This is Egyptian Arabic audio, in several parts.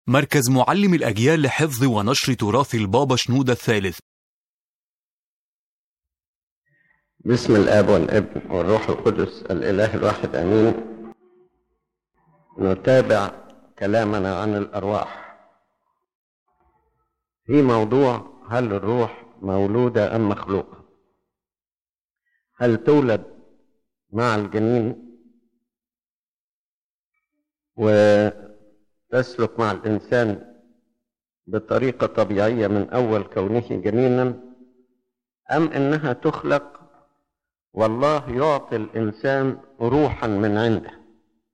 مركز معلم الأجيال لحفظ ونشر تراث البابا شنودة الثالث بسم الآب والابن والروح القدس الإله الواحد آمين نتابع كلامنا عن الأرواح في موضوع هل الروح مولودة أم مخلوقة هل تولد مع الجنين وتسلك مع الإنسان بطريقة طبيعية من أول كونه جنينا أم إنها تخلق والله يعطي الإنسان روحا من عنده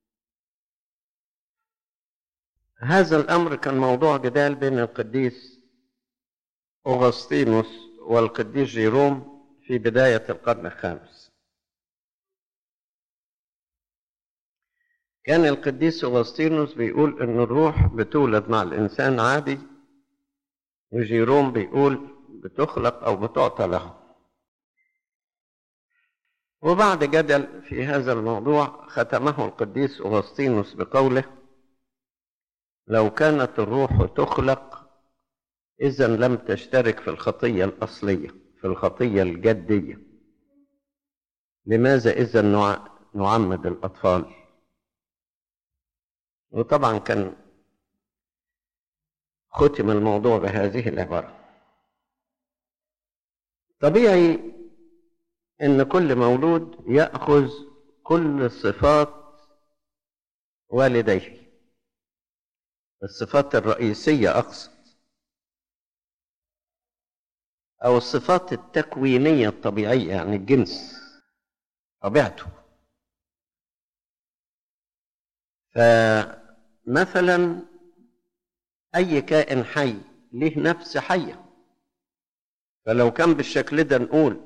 هذا الأمر كان موضوع جدال بين القديس أغسطينوس والقديس جيروم في بداية القرن الخامس كان القديس أغسطينوس بيقول إن الروح بتولد مع الإنسان عادي وجيروم بيقول بتخلق أو بتعطى له وبعد جدل في هذا الموضوع ختمه القديس أغسطينوس بقوله لو كانت الروح تخلق إذا لم تشترك في الخطية الأصلية في الخطية الجدية لماذا إذا نعمد الأطفال وطبعا كان ختم الموضوع بهذه العبارة طبيعي ان كل مولود ياخذ كل صفات والديه الصفات الرئيسيه اقصد او الصفات التكوينيه الطبيعيه يعني الجنس طبيعته فمثلا اي كائن حي له نفس حيه فلو كان بالشكل ده نقول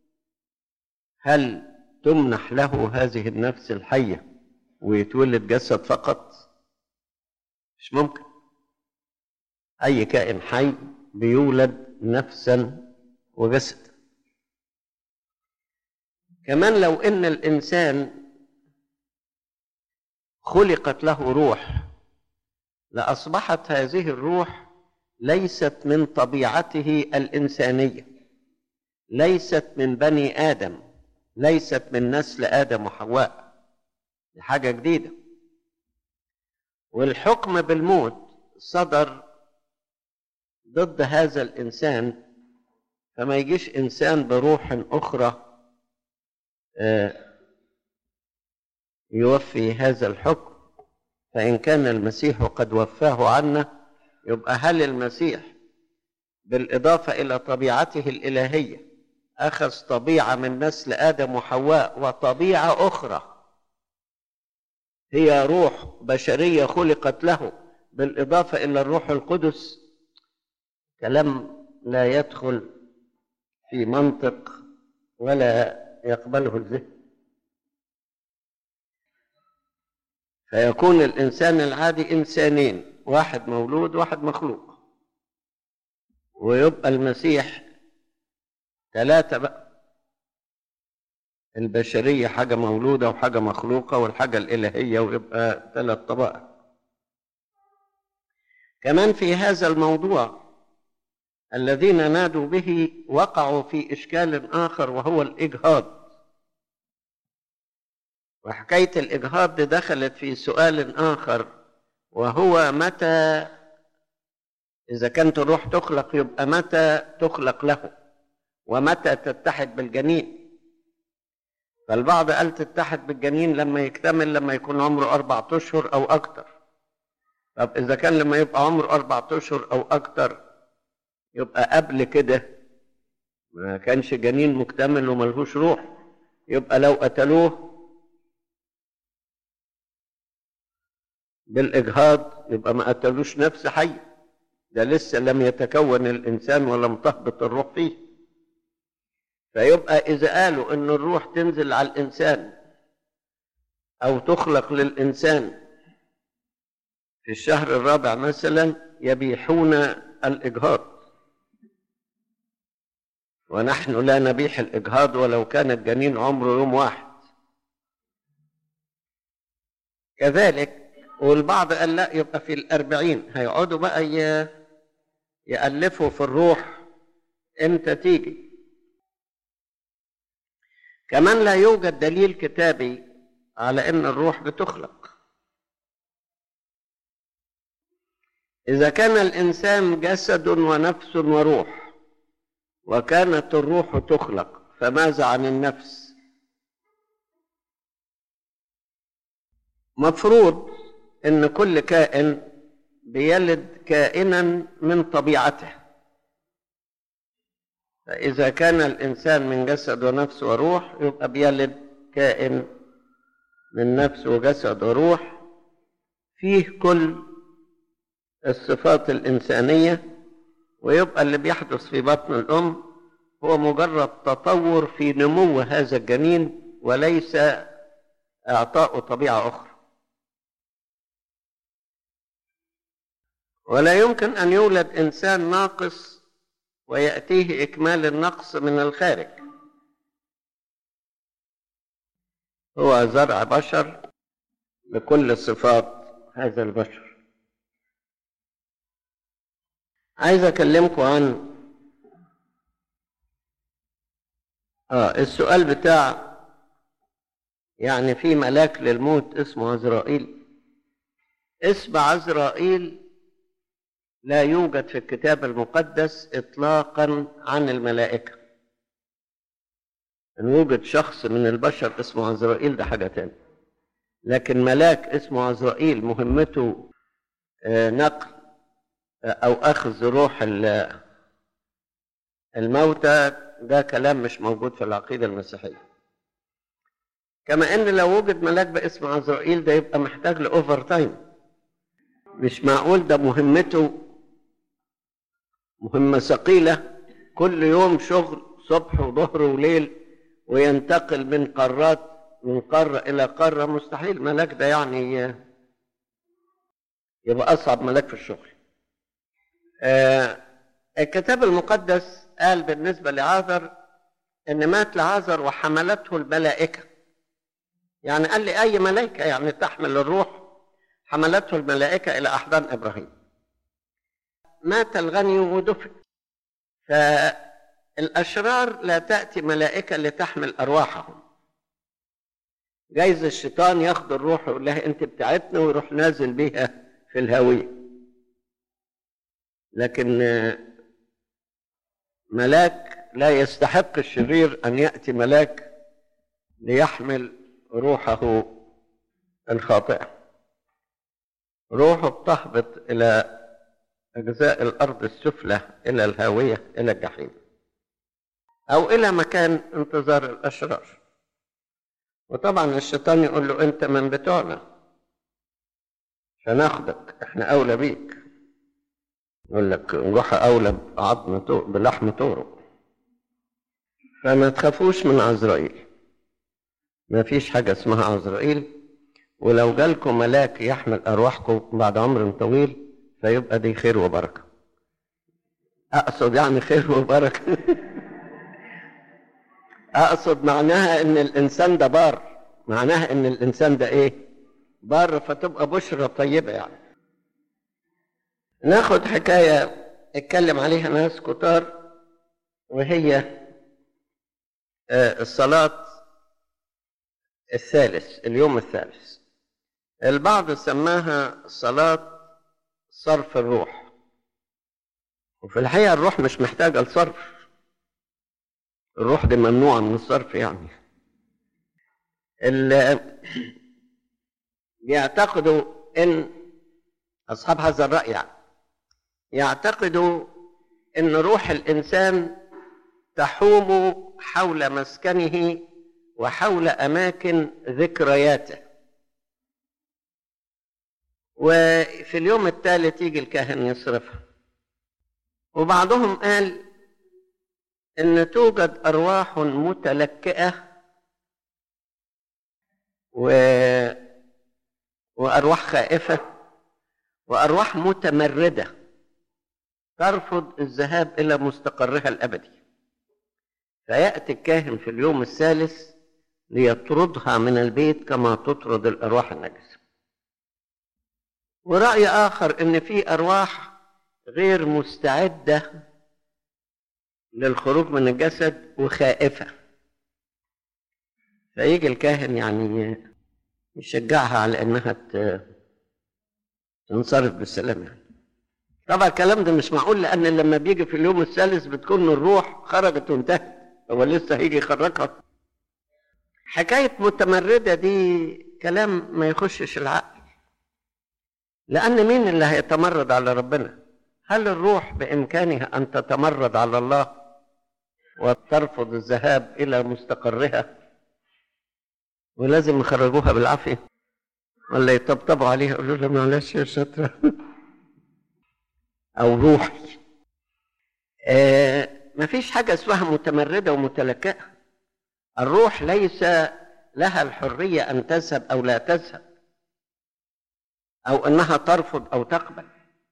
هل تمنح له هذه النفس الحية ويتولد جسد فقط مش ممكن أي كائن حي بيولد نفسا وجسد كمان لو إن الإنسان خلقت له روح لأصبحت هذه الروح ليست من طبيعته الإنسانية ليست من بني آدم ليست من نسل آدم وحواء دي حاجة جديدة والحكم بالموت صدر ضد هذا الإنسان فما يجيش إنسان بروح أخرى يوفي هذا الحكم فإن كان المسيح قد وفاه عنا يبقى هل المسيح بالإضافة إلى طبيعته الإلهية أخذ طبيعة من نسل آدم وحواء وطبيعة أخرى هي روح بشرية خلقت له بالإضافة إلى الروح القدس كلام لا يدخل في منطق ولا يقبله الذهن فيكون الإنسان العادي إنسانين واحد مولود واحد مخلوق ويبقى المسيح ثلاثة بقى البشرية حاجة مولودة وحاجة مخلوقة والحاجة الإلهية ويبقى ثلاث طبائع كمان في هذا الموضوع الذين نادوا به وقعوا في إشكال آخر وهو الإجهاض وحكاية الإجهاض دي دخلت في سؤال آخر وهو متى إذا كانت الروح تخلق يبقى متى تخلق له ومتى تتحد بالجنين فالبعض قال تتحد بالجنين لما يكتمل لما يكون عمره أربعة أشهر أو أكتر طب إذا كان لما يبقى عمره أربعة أشهر أو أكتر يبقى قبل كده ما كانش جنين مكتمل وملهوش روح يبقى لو قتلوه بالإجهاض يبقى ما قتلوش نفس حي ده لسه لم يتكون الإنسان ولم تهبط الروح فيه فيبقى إذا قالوا إن الروح تنزل على الإنسان أو تخلق للإنسان في الشهر الرابع مثلا يبيحون الإجهاض ونحن لا نبيح الإجهاض ولو كان الجنين عمره يوم واحد كذلك والبعض قال لا يبقى في الأربعين هيقعدوا بقى ي- يألفوا في الروح امتى تيجي كمان لا يوجد دليل كتابي على ان الروح بتخلق اذا كان الانسان جسد ونفس وروح وكانت الروح تخلق فماذا عن النفس مفروض ان كل كائن بيلد كائنا من طبيعته فإذا كان الإنسان من جسد ونفس وروح يبقى بيلد كائن من نفس وجسد وروح فيه كل الصفات الإنسانية ويبقى اللي بيحدث في بطن الأم هو مجرد تطور في نمو هذا الجنين وليس إعطاء طبيعة أخرى ولا يمكن أن يولد إنسان ناقص ويأتيه إكمال النقص من الخارج هو زرع بشر بكل صفات هذا البشر عايز أكلمكم عن آه السؤال بتاع يعني في ملاك للموت اسمه عزرائيل اسم عزرائيل لا يوجد في الكتاب المقدس اطلاقا عن الملائكه ان وجد شخص من البشر اسمه عزرائيل ده حاجه تانية لكن ملاك اسمه عزرائيل مهمته آه، نقل آه، او اخذ روح ال- الموتى ده كلام مش موجود في العقيده المسيحيه كما ان لو وجد ملاك باسم عزرائيل ده يبقى محتاج لاوفر تايم مش معقول ده مهمته مهمة ثقيلة كل يوم شغل صبح وظهر وليل وينتقل من قارات من قارة إلى قارة مستحيل ملاك ده يعني يبقى أصعب ملاك في الشغل آه الكتاب المقدس قال بالنسبة لعازر إن مات لعازر وحملته الملائكة يعني قال لي أي ملائكة يعني تحمل الروح حملته الملائكة إلى أحضان إبراهيم مات الغني ودفن فالأشرار لا تأتي ملائكة لتحمل أرواحهم جايز الشيطان ياخد الروح ويقول لها أنت بتاعتنا ويروح نازل بيها في الهوية لكن آه، ملاك لا يستحق الشرير أن يأتي ملاك ليحمل روحه الخاطئة روحه بتهبط إلى أجزاء الأرض السفلى إلى الهاوية إلى الجحيم أو إلى مكان انتظار الأشرار وطبعا الشيطان يقول له أنت من بتوعنا فناخدك احنا أولى بيك يقول لك روح أولى بعظم تو- بلحم طورق فما تخافوش من عزرائيل ما فيش حاجة اسمها عزرائيل ولو جالكم ملاك يحمل أرواحكم بعد عمر طويل فيبقى دي خير وبركة أقصد يعني خير وبركة أقصد معناها إن الإنسان ده بار معناها إن الإنسان ده إيه بار فتبقى بشرة طيبة يعني ناخد حكاية اتكلم عليها ناس كتار وهي آه، الصلاة الثالث اليوم الثالث البعض سماها صلاة صرف الروح وفي الحقيقة الروح مش محتاجة لصرف الروح دي ممنوعة من الصرف يعني ال- بيعتقدوا ان اصحاب هذا الرأي يعني يعتقدوا ان روح الانسان تحوم حول مسكنه وحول اماكن ذكرياته وفي اليوم الثالث يجي الكاهن يصرفها وبعضهم قال ان توجد ارواح متلكئه و... وارواح خائفه وارواح متمرده ترفض الذهاب الى مستقرها الابدي فياتي الكاهن في اليوم الثالث ليطردها من البيت كما تطرد الارواح النجسه ورأي آخر إن في أرواح غير مستعدة للخروج من الجسد وخائفة فيجي الكاهن يعني يشجعها على إنها تنصرف بالسلام يعني طبعا الكلام ده مش معقول لأن لما بيجي في اليوم الثالث بتكون الروح خرجت وانتهت هو لسه هيجي يخرجها حكاية متمردة دي كلام ما يخشش العقل لأن مين اللي هيتمرد على ربنا هل الروح بإمكانها أن تتمرد على الله وترفض الذهاب إلى مستقرها ولازم يخرجوها بالعافية ولا يطبطبوا عليها يقولوا لها معلش يا شاطرة أو روحي آه مفيش حاجة اسمها متمردة ومتلكئة الروح ليس لها الحرية أن تذهب أو لا تذهب أو أنها ترفض أو تقبل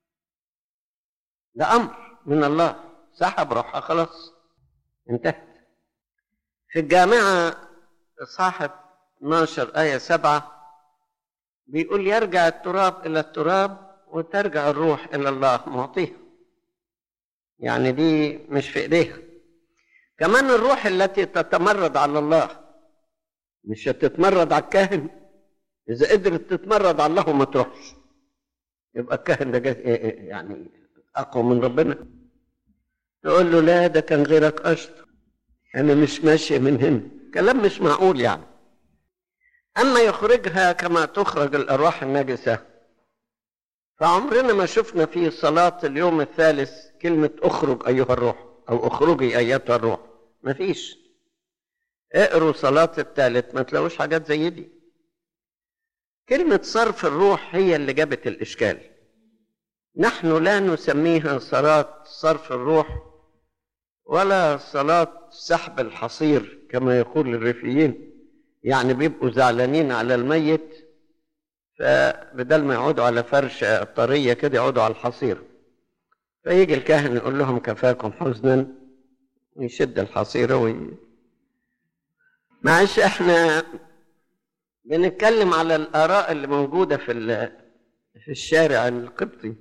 ده أمر من الله سحب روحها خلاص انتهت في الجامعة صاحب 12 آية 7 بيقول يرجع التراب إلى التراب وترجع الروح إلى الله معطيها يعني دي مش في إيديها كمان الروح التي تتمرد على الله مش هتتمرد على الكاهن إذا قدرت تتمرد على الله وما تروحش يبقى الكاهن ده يعني أقوى من ربنا تقول له لا ده كان غيرك أشطر أنا مش ماشية من هنا كلام مش معقول يعني أما يخرجها كما تخرج الأرواح النجسة فعمرنا ما شفنا في صلاة اليوم الثالث كلمة اخرج أيها الروح أو اخرجي أيتها الروح ما فيش اقروا صلاة الثالث ما تلاقوش حاجات زي دي كلمة صرف الروح هي اللي جابت الإشكال نحن لا نسميها صلاة صرف الروح ولا صلاة سحب الحصير كما يقول الريفيين يعني بيبقوا زعلانين على الميت فبدل ما يقعدوا على فرش طرية كده يقعدوا على الحصير فيجي الكاهن يقول لهم كفاكم حزنا ويشد الحصيرة وي... معلش احنا بنتكلم على الآراء اللي موجودة في في الشارع القبطي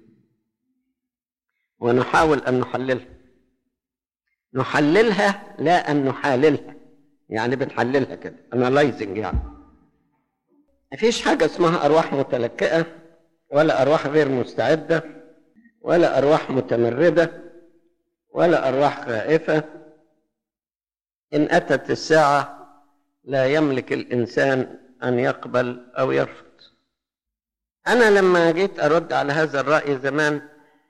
ونحاول أن نحللها نحللها لا أن نحاللها يعني بنحللها كده انالايزنج يعني مفيش حاجة اسمها أرواح متلكئة ولا أرواح غير مستعدة ولا أرواح متمردة ولا أرواح خائفة إن أتت الساعة لا يملك الإنسان أن يقبل أو يرفض أنا لما جيت أرد على هذا الرأي زمان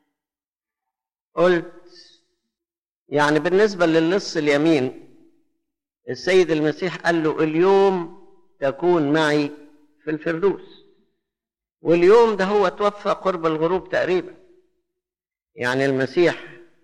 قلت يعني بالنسبة للص اليمين السيد المسيح قال له اليوم تكون معي في الفردوس واليوم ده هو توفى قرب الغروب تقريبا يعني المسيح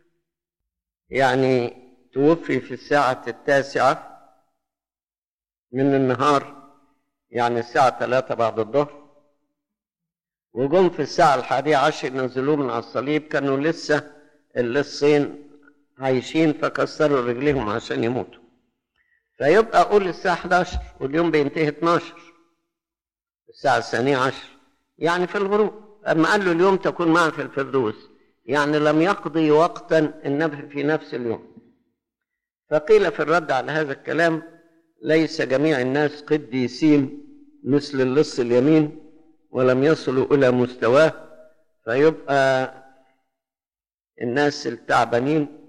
يعني توفي في الساعة التاسعة من النهار يعني الساعة ثلاثة بعد الظهر وجم في الساعة الحادية عشر نزلوه من على الصليب كانوا لسه اللصين عايشين فكسروا رجليهم عشان يموتوا فيبقى أقول الساعة 11 واليوم بينتهي 12 الساعة الثانية عشر يعني في الغروب أما قال له اليوم تكون معي في الفردوس يعني لم يقضي وقتا النبي في نفس اليوم فقيل في الرد على هذا الكلام ليس جميع الناس قديسين مثل اللص اليمين ولم يصلوا إلى مستواه فيبقى الناس التعبانين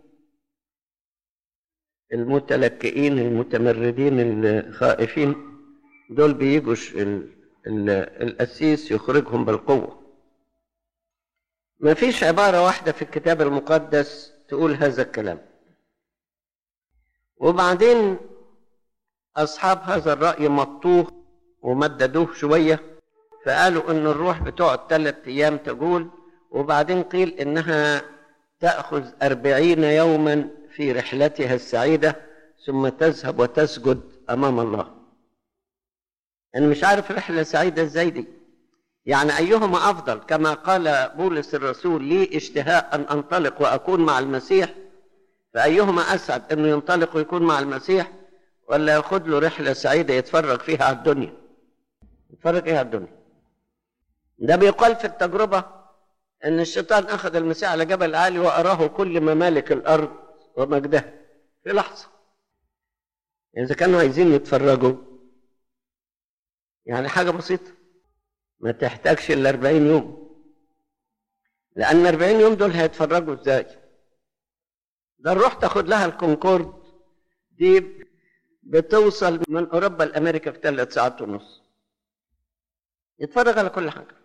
المتلكئين المتمردين الخائفين دول بيجوا القسيس يخرجهم بالقوة ما فيش عبارة واحدة في الكتاب المقدس تقول هذا الكلام وبعدين أصحاب هذا الرأي مطوه ومددوه شوية فقالوا إن الروح بتقعد ثلاثة أيام تقول وبعدين قيل إنها تأخذ أربعين يوما في رحلتها السعيدة ثم تذهب وتسجد أمام الله أنا مش عارف رحلة سعيدة إزاي دي يعني أيهما أفضل كما قال بولس الرسول لي اشتهاء أن أنطلق وأكون مع المسيح فأيهما أسعد أنه ينطلق ويكون مع المسيح ولا ياخد له رحلة سعيدة يتفرج فيها على الدنيا يتفرج إيه على الدنيا ده بيقال في التجربة ان الشيطان اخذ المسيح على جبل عالي واراه كل ممالك الارض ومجدها في لحظة اذا كانوا عايزين يتفرجوا يعني حاجة بسيطة ما تحتاجش الا 40 يوم لان 40 يوم دول هيتفرجوا ازاي ده نروح تاخد لها الكونكورد دي بتوصل من اوروبا لامريكا في ثلاث ساعات ونص يتفرج على كل حاجه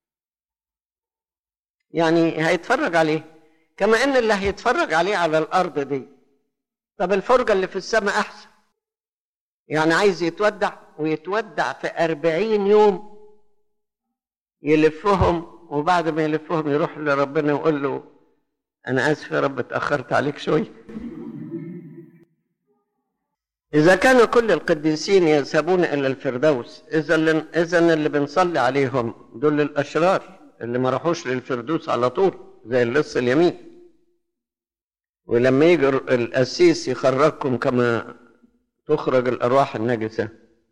يعني هيتفرج عليه كما ان اللي هيتفرج عليه على الارض دي طب الفرجه اللي في السماء احسن يعني عايز يتودع ويتودع في أربعين يوم يلفهم وبعد ما يلفهم يروح لربنا ويقول له أنا آسف يا رب اتأخرت عليك شوية إذا كان كل القديسين يذهبون إلى الفردوس إذا اللي, إذا اللي بنصلي عليهم دول الأشرار اللي ما راحوش للفردوس على طول زي اللص اليمين ولما يجي القسيس يخرجكم كما تخرج الأرواح النجسة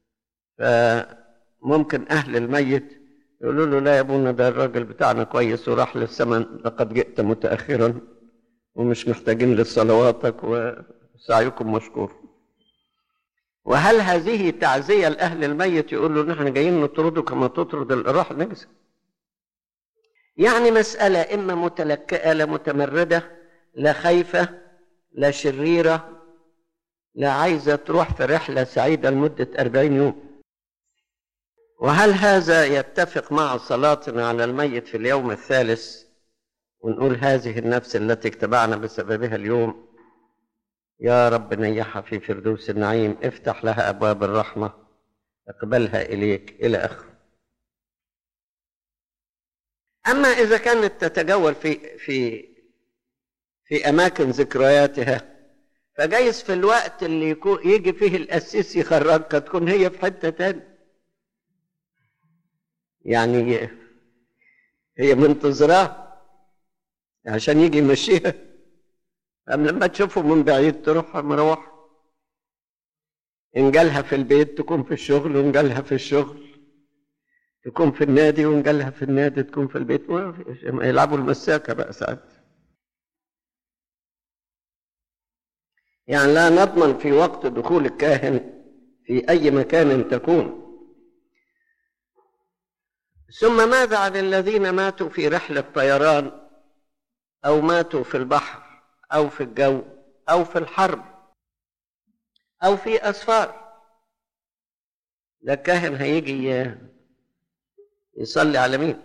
فممكن أهل الميت يقولوا له لا يا ابونا ده الراجل بتاعنا كويس وراح للسماء لقد جئت متأخرا ومش محتاجين لصلواتك وسعيكم مشكور وهل هذه تعزية لأهل الميت يقول له نحن جايين نطرده كما تطرد الأرواح النجسة يعني مسألة إما متلكئة لا متمردة لا خايفة لا شريرة لا عايزة تروح في رحلة سعيدة لمدة أربعين يوم وهل هذا يتفق مع صلاتنا على الميت في اليوم الثالث ونقول هذه النفس التي اتبعنا بسببها اليوم يا رب نيحها في فردوس النعيم افتح لها أبواب الرحمة اقبلها إليك إلى آخره أما إذا كانت تتجول في في في أماكن ذكرياتها فجايز في الوقت اللي يكون يجي فيه القسيس يخرجها تكون هي في حتة تاني يعني هي منتظراه عشان يجي يمشيها أم لما تشوفه من بعيد تروح مروح إن جالها في البيت تكون في الشغل وإن جالها في الشغل تكون في النادي وإن جالها في النادي تكون في البيت يلعبوا المساكة بقى ساعات يعني لا نضمن في وقت دخول الكاهن في أي مكان تكون ثم ماذا عن الذين ماتوا في رحلة طيران أو ماتوا في البحر أو في الجو أو في الحرب أو في أسفار ده الكاهن هيجي يصلي على مين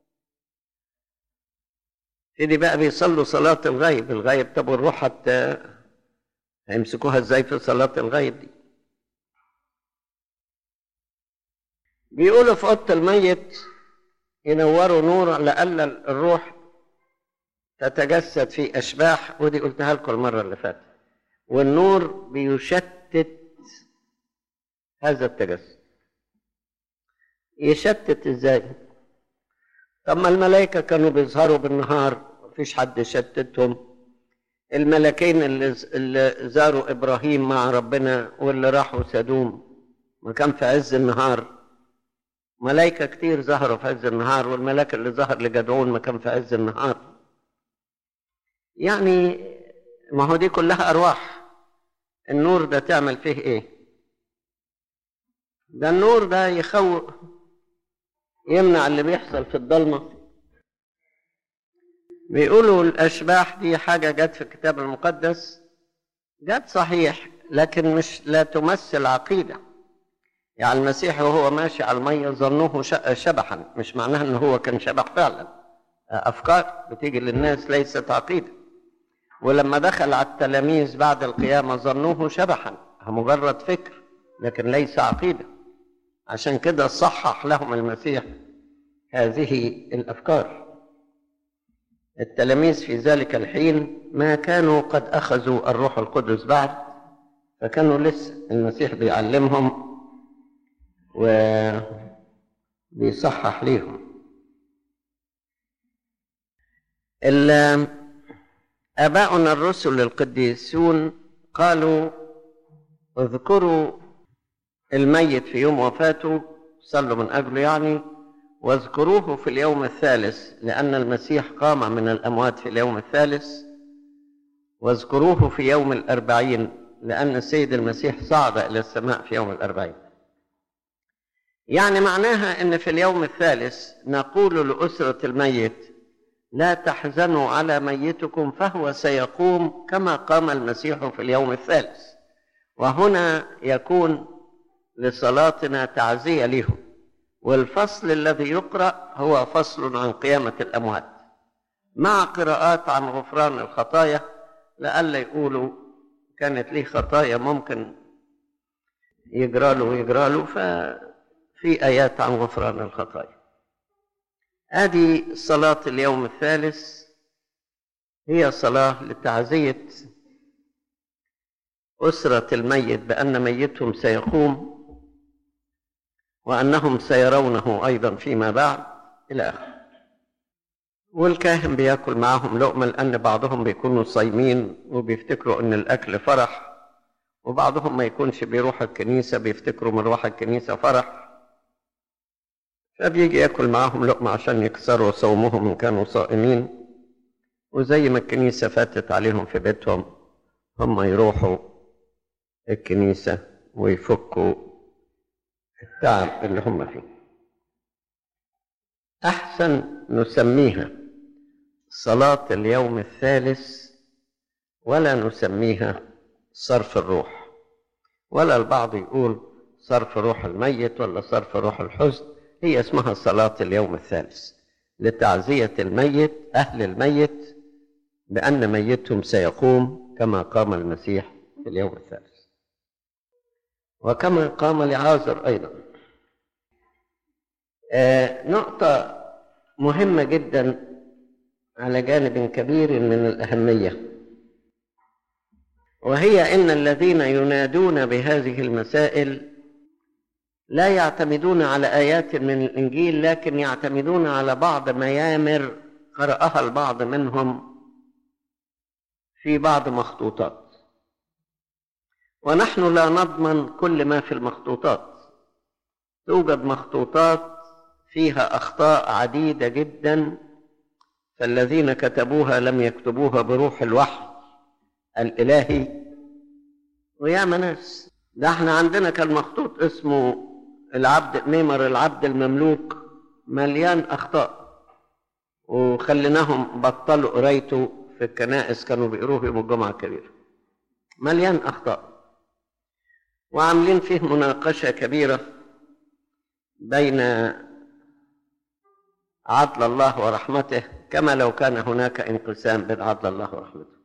دي بقى بيصلوا صلاة الغيب الغيب طب والروح حتى هيمسكوها ازاي في صلاة الغيب دي بيقولوا في أوضة الميت ينوروا نور لألا الروح تتجسد في أشباح ودي قلتها لكم المرة اللي فاتت والنور بيشتت هذا التجسد يشتت ازاي طب ما الملائكة كانوا بيظهروا بالنهار مفيش حد يشتتهم الملكين اللي, اللي زاروا إبراهيم مع ربنا واللي راحوا سدوم ما كان في عز النهار ملائكة كتير ظهروا في عز النهار والملاك اللي ظهر لجدعون ما كان في عز النهار يعني ما هو دي كلها أرواح النور ده تعمل فيه إيه ده النور ده يخوف يمنع اللي بيحصل في الضلمة بيقولوا الأشباح دي حاجة جت في الكتاب المقدس جت صحيح لكن مش لا تمثل عقيدة يعني المسيح وهو ماشي على المية ظنوه شبحا مش معناها ان هو كان شبح فعلا أفكار بتيجي للناس ليست عقيدة ولما دخل على التلاميذ بعد القيامة ظنوه شبحا مجرد فكر لكن ليس عقيدة عشان كده صحح لهم المسيح هذه الأفكار التلاميذ في ذلك الحين ما كانوا قد أخذوا الروح القدس بعد فكانوا لسه المسيح بيعلمهم وبيصحح ليهم آباؤنا الرسل القديسون قالوا اذكروا الميت في يوم وفاته صلوا من أجله يعني واذكروه في اليوم الثالث لأن المسيح قام من الأموات في اليوم الثالث واذكروه في يوم الأربعين لأن السيد المسيح صعد إلى السماء في يوم الأربعين يعني معناها أن في اليوم الثالث نقول لأسرة الميت لا تحزنوا على ميتكم فهو سيقوم كما قام المسيح في اليوم الثالث وهنا يكون لصلاتنا تعزية لهم والفصل الذي يقرأ هو فصل عن قيامة الأموات مع قراءات عن غفران الخطايا لئلا يقولوا كانت ليه خطايا ممكن يجرى له ويجرى له ففي آيات عن غفران الخطايا هذه صلاة اليوم الثالث هي صلاة لتعزية أسرة الميت بأن ميتهم سيقوم وأنهم سيرونه أيضا فيما بعد إلى آخره والكاهن بياكل معهم لقمة لأن بعضهم بيكونوا صايمين وبيفتكروا أن الأكل فرح وبعضهم ما يكونش بيروح الكنيسة بيفتكروا مروح الكنيسة فرح فبيجي ياكل معاهم لقمة عشان يكسروا صومهم إن كانوا صائمين وزي ما الكنيسة فاتت عليهم في بيتهم هم يروحوا الكنيسة ويفكوا التعب اللي هم فيه أحسن نسميها صلاة اليوم الثالث ولا نسميها صرف الروح ولا البعض يقول صرف روح الميت ولا صرف روح الحزن هي اسمها صلاة اليوم الثالث لتعزية الميت أهل الميت بأن ميتهم سيقوم كما قام المسيح في اليوم الثالث وكما قام لعازر أيضا آه نقطة مهمة جدا على جانب كبير من الأهمية وهي أن الذين ينادون بهذه المسائل لا يعتمدون على آيات من الإنجيل لكن يعتمدون على بعض ميامر قرأها البعض منهم في بعض مخطوطات ونحن لا نضمن كل ما في المخطوطات توجد مخطوطات فيها أخطاء عديدة جدا فالذين كتبوها لم يكتبوها بروح الوحي الإلهي وياما ناس ده احنا عندنا كان مخطوط اسمه العبد ميمر العبد المملوك مليان أخطاء وخليناهم بطلوا قرايته في الكنائس كانوا بيقروه يوم الجمعة الكبيرة مليان أخطاء وعاملين فيه مناقشة كبيرة بين عدل الله ورحمته كما لو كان هناك انقسام بين عدل الله ورحمته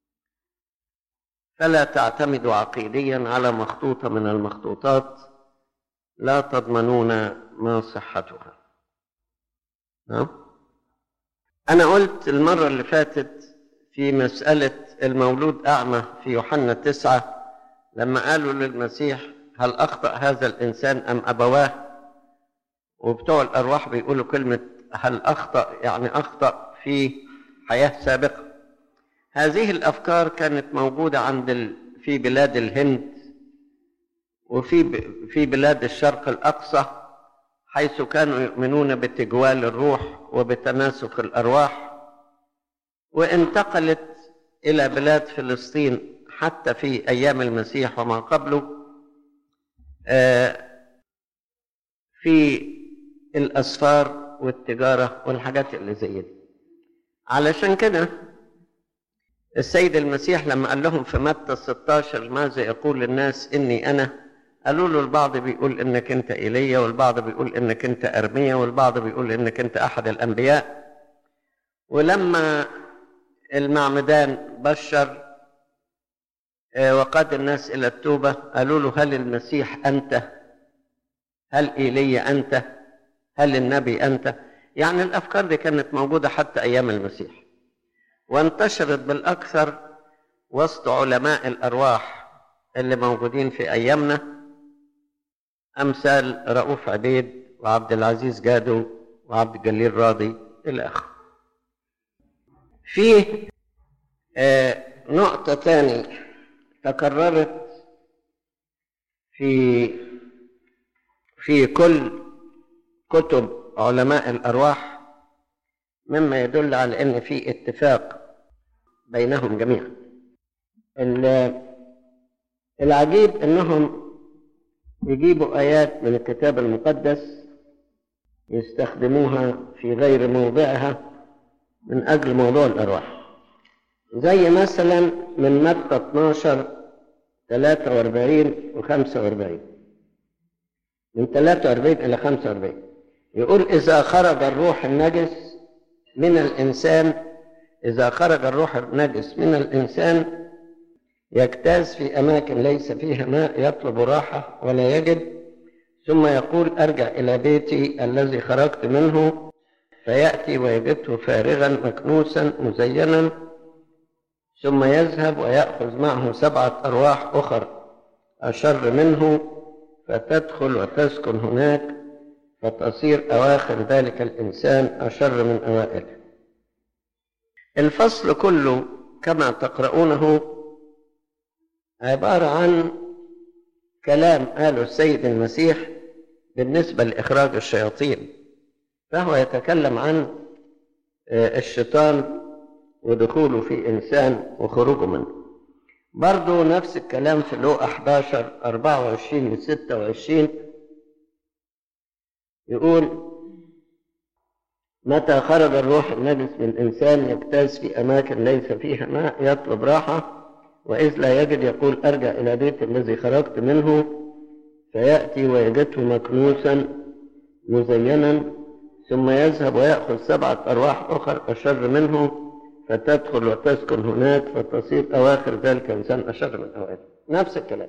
فلا تعتمدوا عقيديا على مخطوطة من المخطوطات لا تضمنون ما صحتها نعم أنا قلت المرة اللي فاتت في مسألة المولود أعمى في يوحنا تسعة لما قالوا للمسيح هل أخطأ هذا الإنسان أم أبواه وبتوع الأرواح بيقولوا كلمة هل أخطأ يعني أخطأ في حياة سابقة هذه الأفكار كانت موجودة عند ال... في بلاد الهند وفي ب... في بلاد الشرق الأقصى حيث كانوا يؤمنون بتجوال الروح وبتناسخ الأرواح وانتقلت إلى بلاد فلسطين حتى في أيام المسيح وما قبله في الأسفار والتجارة والحاجات اللي زي دي علشان كده السيد المسيح لما قال لهم في متى 16 ماذا يقول الناس إني أنا قالوا له البعض بيقول إنك أنت إيليا والبعض بيقول إنك أنت أرميا والبعض بيقول إنك أنت أحد الأنبياء ولما المعمدان بشر وقاد الناس إلى التوبة قالوا له هل المسيح أنت هل إيليا أنت هل النبي أنت يعني الأفكار دي كانت موجودة حتى أيام المسيح وانتشرت بالأكثر وسط علماء الأرواح اللي موجودين في أيامنا أمثال رؤوف عبيد وعبد العزيز جادو وعبد الجليل راضي إلى آخره فيه آه نقطة تانية تكررت في في كل كتب علماء الأرواح مما يدل على أن في اتفاق بينهم جميعا ال- العجيب أنهم يجيبوا آيات من الكتاب المقدس يستخدموها في غير موضعها من أجل موضوع الأرواح زي مثلا من متى 12 43 و 45 من 43 إلى 45 يقول إذا خرج الروح النجس من الإنسان إذا خرج الروح النجس من الإنسان يجتاز في أماكن ليس فيها ماء يطلب راحة ولا يجد ثم يقول أرجع إلى بيتي الذي خرجت منه فيأتي ويجده فارغا مكنوسا مزينا ثم يذهب ويأخذ معه سبعة أرواح أخر أشر منه فتدخل وتسكن هناك فتصير أواخر ذلك الإنسان أشر من أوائله الفصل كله كما تقرؤونه عبارة عن كلام قاله السيد المسيح بالنسبة لإخراج الشياطين فهو يتكلم عن آه، الشيطان ودخوله في إنسان وخروجه منه برضو نفس الكلام في لوقا 11 24 ل 26 يقول متى خرج الروح النجس من الإنسان يجتاز في أماكن ليس فيها ماء يطلب راحة وإذ لا يجد يقول أرجع إلى بيت الذي خرجت منه فيأتي ويجده مكنوسا مزينا ثم يذهب ويأخذ سبعة أرواح أخر أشر منه فتدخل وتسكن هناك فتصير أواخر ذلك إنسان أشر من أوائله نفس الكلام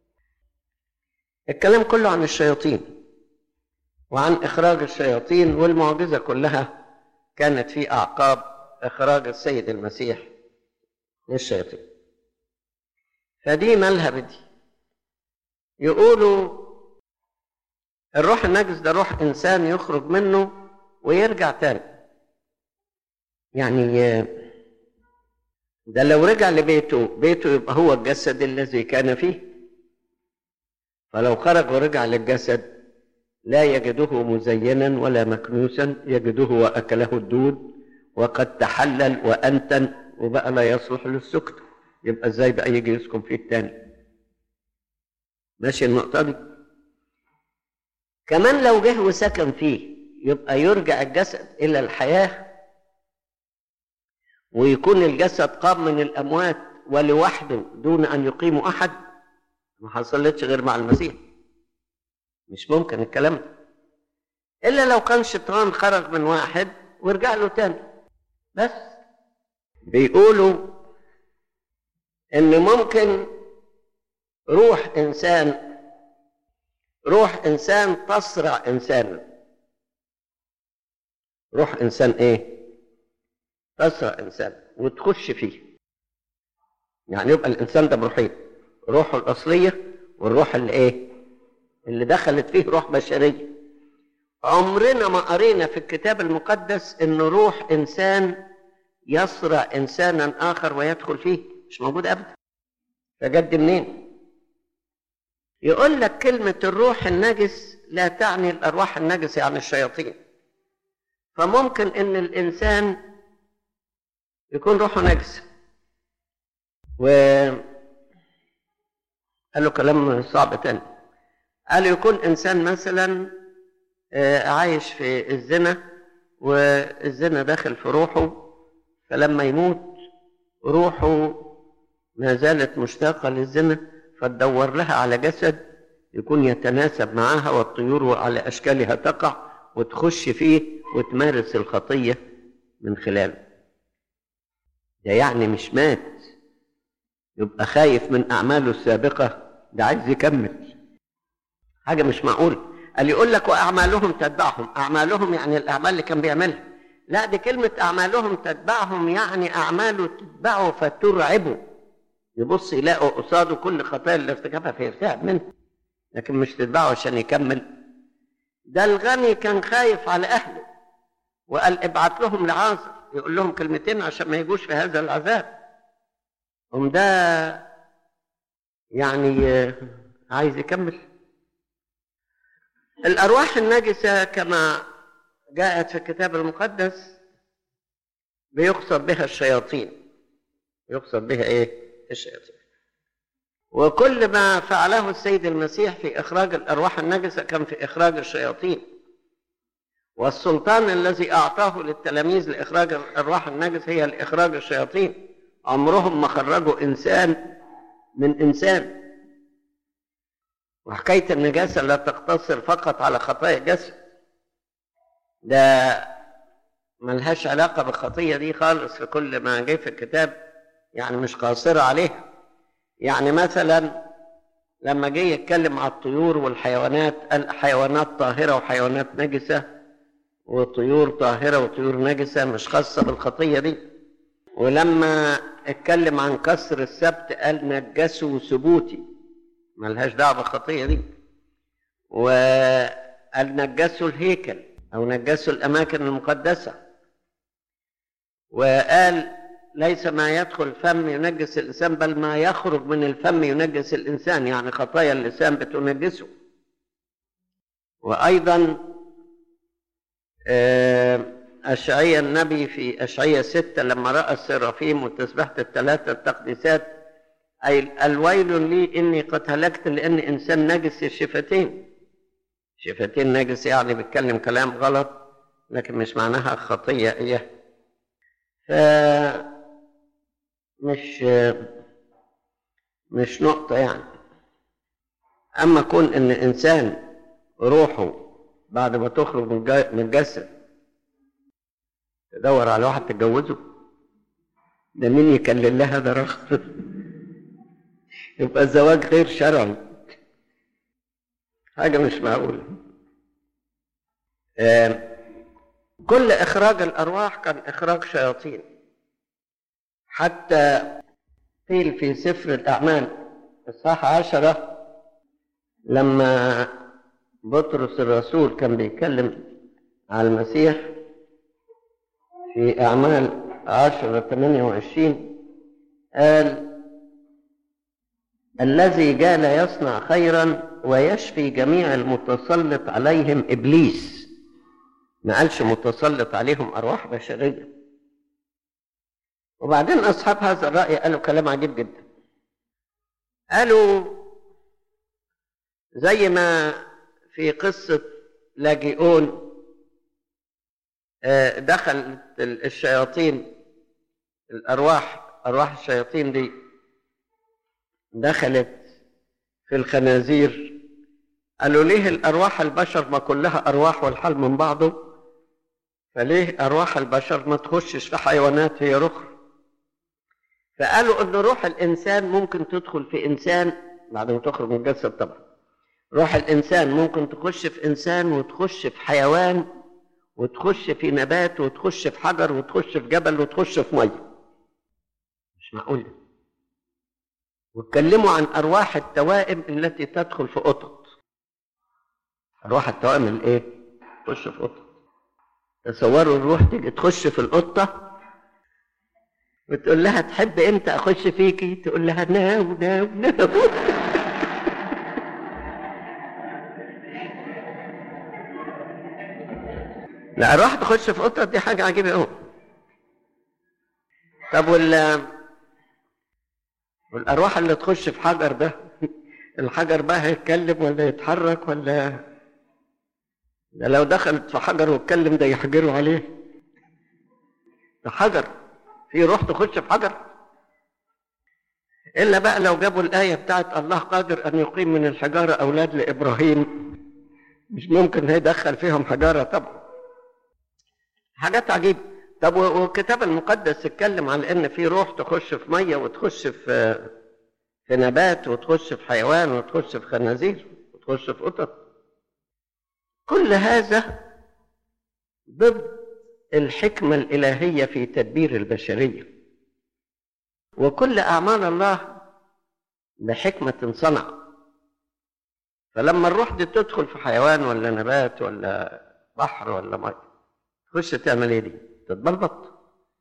الكلام كله عن الشياطين وعن إخراج الشياطين والمعجزة كلها كانت في أعقاب إخراج السيد المسيح للشياطين فدي مالها بدي يقولوا الروح النجس ده روح إنسان يخرج منه ويرجع تاني يعني ده لو رجع لبيته بيته يبقى هو الجسد الذي كان فيه فلو خرج ورجع للجسد لا يجده مزينا ولا مكنوسا يجده وأكله الدود وقد تحلل وأنتن وبقى لا يصلح للسكت يبقى ازاي بقى يجي يسكن فيه التاني ماشي النقطة دي كمان لو جه وسكن فيه يبقى يرجع الجسد إلى الحياة ويكون الجسد قام من الأموات ولوحده دون أن يقيم أحد ما حصلتش غير مع المسيح مش ممكن الكلام ده إلا لو كان شيطان خرج من واحد ورجع له تاني بس بيقولوا إن ممكن روح إنسان روح إنسان تصرع إنسانا روح إنسان إيه؟ تسرع إنسان وتخش فيه يعني يبقى الإنسان ده بروحين روحه الأصلية والروح اللي إيه؟ اللي دخلت فيه روح بشرية عمرنا ما قرينا في الكتاب المقدس إن روح إنسان يصرع إنسانا آخر ويدخل فيه مش موجود أبدا فجد منين؟ يقول لك كلمة الروح النجس لا تعني الأرواح النجسة يعني الشياطين فممكن إن الإنسان يكون روحه نجس و قال له كلام صعب تاني قال يكون انسان مثلا آه، عايش في الزنا والزنا داخل في روحه فلما يموت روحه ما زالت مشتاقة للزنا فتدور لها على جسد يكون يتناسب معها والطيور على أشكالها تقع وتخش فيه وتمارس الخطية من خلاله ده يعني مش مات يبقى خايف من أعماله السابقة ده عايز يكمل حاجة مش معقولة قال يقول لك وأعمالهم تتبعهم أعمالهم يعني الأعمال اللي كان بيعملها لا دي كلمة أعمالهم تتبعهم يعني أعماله تتبعه فترعبه يبص يلاقوا قصاده كل خطايا اللي ارتكبها فيرتعب منها لكن مش تتبعه عشان يكمل ده الغني كان خايف على أهله وقال ابعت لهم لعازر يقول لهم كلمتين عشان ما يجوش في هذا العذاب هم ده يعني آه، عايز يكمل الأرواح النجسة كما جاءت في الكتاب المقدس بيقصد بها الشياطين يقصد بها ايه الشياطين وكل ما فعله السيد المسيح في اخراج الارواح النجسه كان في اخراج الشياطين والسلطان الذي اعطاه للتلاميذ لاخراج الارواح النجسه هي لاخراج الشياطين عمرهم ما خرجوا انسان من انسان وحكايه النجاسه لا تقتصر فقط على خطايا الجسد ده ملهاش علاقه بالخطيه دي خالص في كل ما جه في الكتاب يعني مش قاصره عليها يعني مثلا لما جه يتكلم على الطيور والحيوانات قال حيوانات طاهره وحيوانات نجسه وطيور طاهره وطيور نجسه مش خاصه بالخطيه دي ولما اتكلم عن كسر السبت قال نجسوا ثبوتي ملهاش دعوه بالخطيه دي وقال نجسوا الهيكل او نجسوا الاماكن المقدسه وقال ليس ما يدخل الفم ينجس الانسان بل ما يخرج من الفم ينجس الانسان يعني خطايا اللسان بتنجسه وايضا أشعية النبي في أشعية ستة لما رأى السرافيم وتسبحت الثلاثة التقديسات أي الويل لي إني قد هلكت لأني إنسان نجس الشفتين شفتين نجس يعني بيتكلم كلام غلط لكن مش معناها خطية إياه ف مش مش نقطة يعني أما كون إن إنسان روحه بعد ما تخرج من الجسد تدور على واحد تتجوزه ده مين يكلل لها ده رخص يبقى الزواج غير شرعي حاجة مش معقولة كل إخراج الأرواح كان إخراج شياطين حتى قيل في سفر الأعمال إصحاح عشرة لما بطرس الرسول كان بيتكلم على المسيح في أعمال عشرة ثمانية وعشرين قال الذي جال يصنع خيرا ويشفي جميع المتسلط عليهم إبليس ما قالش متسلط عليهم أرواح بشرية وبعدين أصحاب هذا الرأي قالوا كلام عجيب جدا قالوا زي ما في قصة لاجئون دخل الشياطين الأرواح أرواح الشياطين دي دخلت في الخنازير قالوا ليه الأرواح البشر ما كلها أرواح والحال من بعضه فليه أرواح البشر ما تخشش في حيوانات هي رخر فقالوا أن روح الإنسان ممكن تدخل في إنسان بعد ما تخرج من الجسد طبعا روح الإنسان ممكن تخش في إنسان وتخش في حيوان وتخش في نبات وتخش في حجر وتخش في جبل وتخش في ميه مش معقول واتكلموا عن ارواح التوائم التي تدخل في قطط ارواح التوائم الايه تخش في قطط تصوروا الروح تيجي تخش في القطه وتقول لها تحب امتى اخش فيكي تقول لها ناو ناو ناو لا اروح تخش في قطه دي حاجه عجيبه قوي طب وال والارواح اللي تخش في حجر ده الحجر بقى هيتكلم ولا يتحرك ولا ده لو دخلت في حجر واتكلم ده يحجروا عليه ده حجر في روح تخش في حجر الا بقى لو جابوا الايه بتاعت الله قادر ان يقيم من الحجاره اولاد لابراهيم مش ممكن هيدخل فيهم حجاره طبعا حاجات عجيبة طب والكتاب المقدس اتكلم على ان في روح تخش في ميه وتخش في في نبات وتخش في حيوان وتخش في خنازير وتخش في قطط كل هذا ضد الحكمة الإلهية في تدبير البشرية وكل أعمال الله بحكمة صنع فلما الروح دي تدخل في حيوان ولا نبات ولا بحر ولا ميه تخش تعمل ايه دي؟ تتبلبط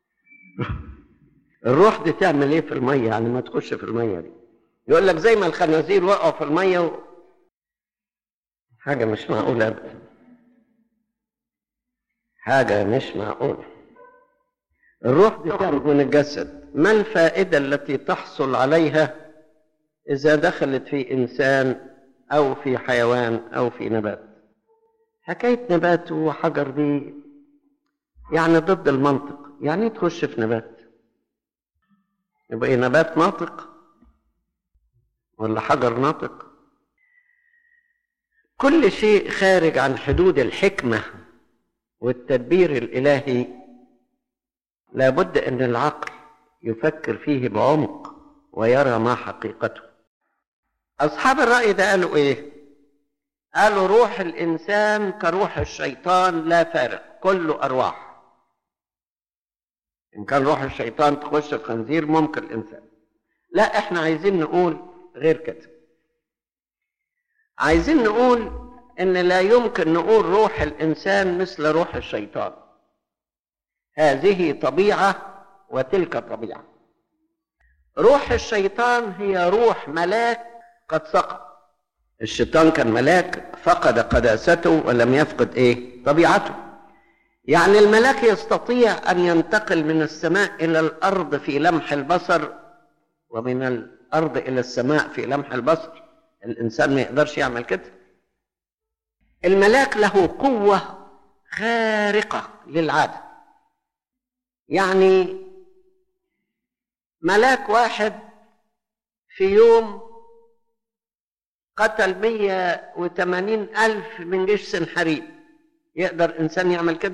الروح دي تعمل ايه في الميه يعني ما تخش في الميه دي يقول لك زي ما الخنازير وقعوا في الميه و... حاجه مش معقوله ابدا حاجة مش معقولة الروح دي تخرج من الجسد ما الفائدة التي تحصل عليها إذا دخلت في إنسان أو في حيوان أو في نبات حكاية نبات وحجر دي يعني ضد المنطق يعني إيه تخش في نبات يبقى إيه نبات ناطق ولا حجر ناطق كل شيء خارج عن حدود الحكمة والتدبير الإلهي لابد أن العقل يفكر فيه بعمق ويرى ما حقيقته أصحاب الرأي ده قالوا إيه؟ قالوا روح الإنسان كروح الشيطان لا فارق كله أرواح إن كان روح الشيطان تخش الخنزير ممكن الإنسان لا إحنا عايزين نقول غير كده عايزين نقول ان لا يمكن نقول روح الانسان مثل روح الشيطان هذه طبيعه وتلك طبيعه روح الشيطان هي روح ملاك قد سقط الشيطان كان ملاك فقد قداسته ولم يفقد ايه طبيعته يعني الملاك يستطيع ان ينتقل من السماء الى الارض في لمح البصر ومن الارض الى السماء في لمح البصر الانسان ما يقدرش يعمل كده الملاك له قوه خارقه للعاده يعني ملاك واحد في يوم قتل مية وثمانين ألف من جيش سنحريب يقدر إنسان يعمل كده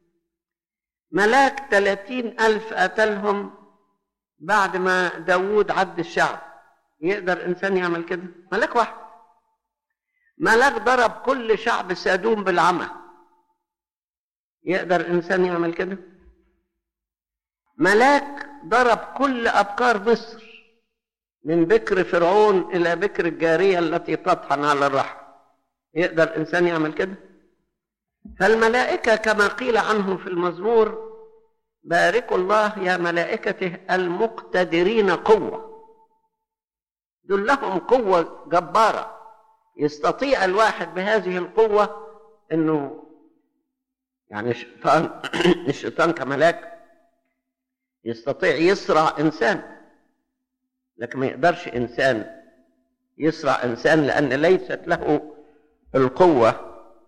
ملاك ثلاثين ألف قتلهم بعد ما داوود عد الشعب يقدر إنسان يعمل كده ملاك واحد ملاك ضرب كل شعب سادوم بالعمى يقدر إنسان يعمل كده ملاك ضرب كل أبكار مصر من بكر فرعون إلى بكر الجارية التي تطحن على الرحم يقدر إنسان يعمل كده فالملائكة كما قيل عنهم في المزمور باركوا الله يا ملائكته المقتدرين قوة دول لهم قوة جبارة يستطيع الواحد بهذه القوة انه يعني الشيطان الشيطان كملاك يستطيع يسرع انسان لكن ما يقدرش انسان يسرع انسان لان ليست له القوه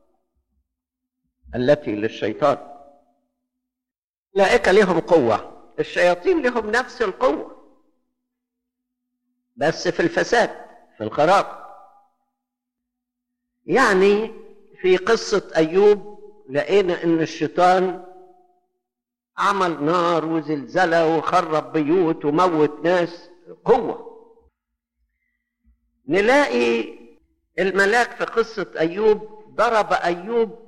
التي للشيطان الملائكه لهم قوه الشياطين لهم نفس القوه بس في الفساد في الخراب يعني في قصه ايوب لقينا ان الشيطان عمل نار وزلزله وخرب بيوت وموت ناس قوة نلاقي الملاك في قصة أيوب ضرب أيوب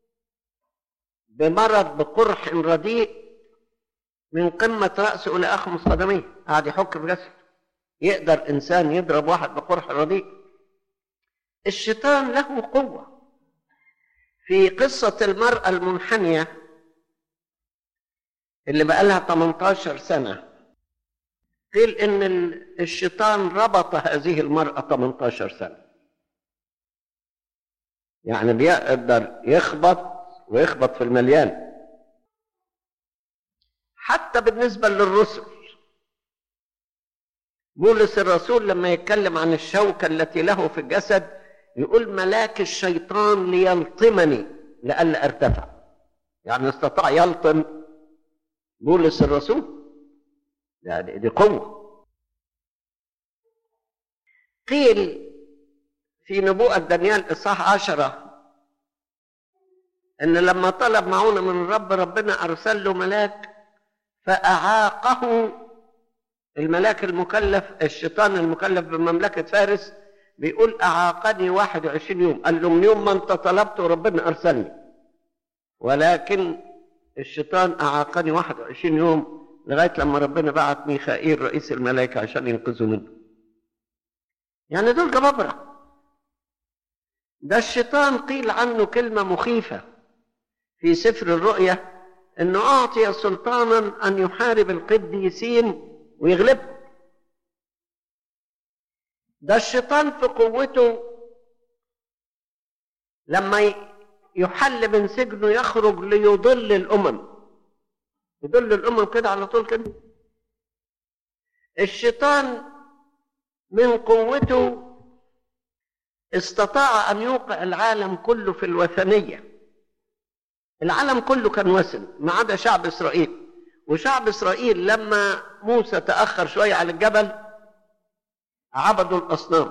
بمرض بقرح رديء من قمة رأسه إلى أخمص قدميه قاعد يحك في جسده يقدر إنسان يضرب واحد بقرح رديء الشيطان له قوة في قصة المرأة المنحنية اللي بقالها 18 سنة قيل ان الشيطان ربط هذه المرأة 18 سنة يعني بيقدر يخبط ويخبط في المليان حتى بالنسبة للرسل بولس الرسول لما يتكلم عن الشوكة التي له في الجسد يقول ملاك الشيطان ليلطمني لئلا ارتفع يعني استطاع يلطم بولس الرسول يعني دي قوة قيل في نبوءة دانيال إصحاح عشرة إن لما طلب معونة من الرب ربنا أرسل له ملاك فأعاقه الملاك المكلف الشيطان المكلف بمملكة فارس بيقول أعاقني 21 يوم قال له من يوم ما أنت طلبته ربنا أرسلني ولكن الشيطان أعاقني 21 يوم لغاية لما ربنا بعت ميخائيل رئيس الملائكة عشان ينقذوا منه يعني دول جبابرة ده الشيطان قيل عنه كلمة مخيفة في سفر الرؤيا انه اعطي سلطانا ان يحارب القديسين ويغلبهم ده الشيطان في قوته لما يحل من سجنه يخرج ليضل الامم يضل الامم كده على طول كده الشيطان من قوته استطاع ان يوقع العالم كله في الوثنيه العالم كله كان وثن ما عدا شعب اسرائيل وشعب اسرائيل لما موسى تاخر شويه على الجبل عبدوا الاصنام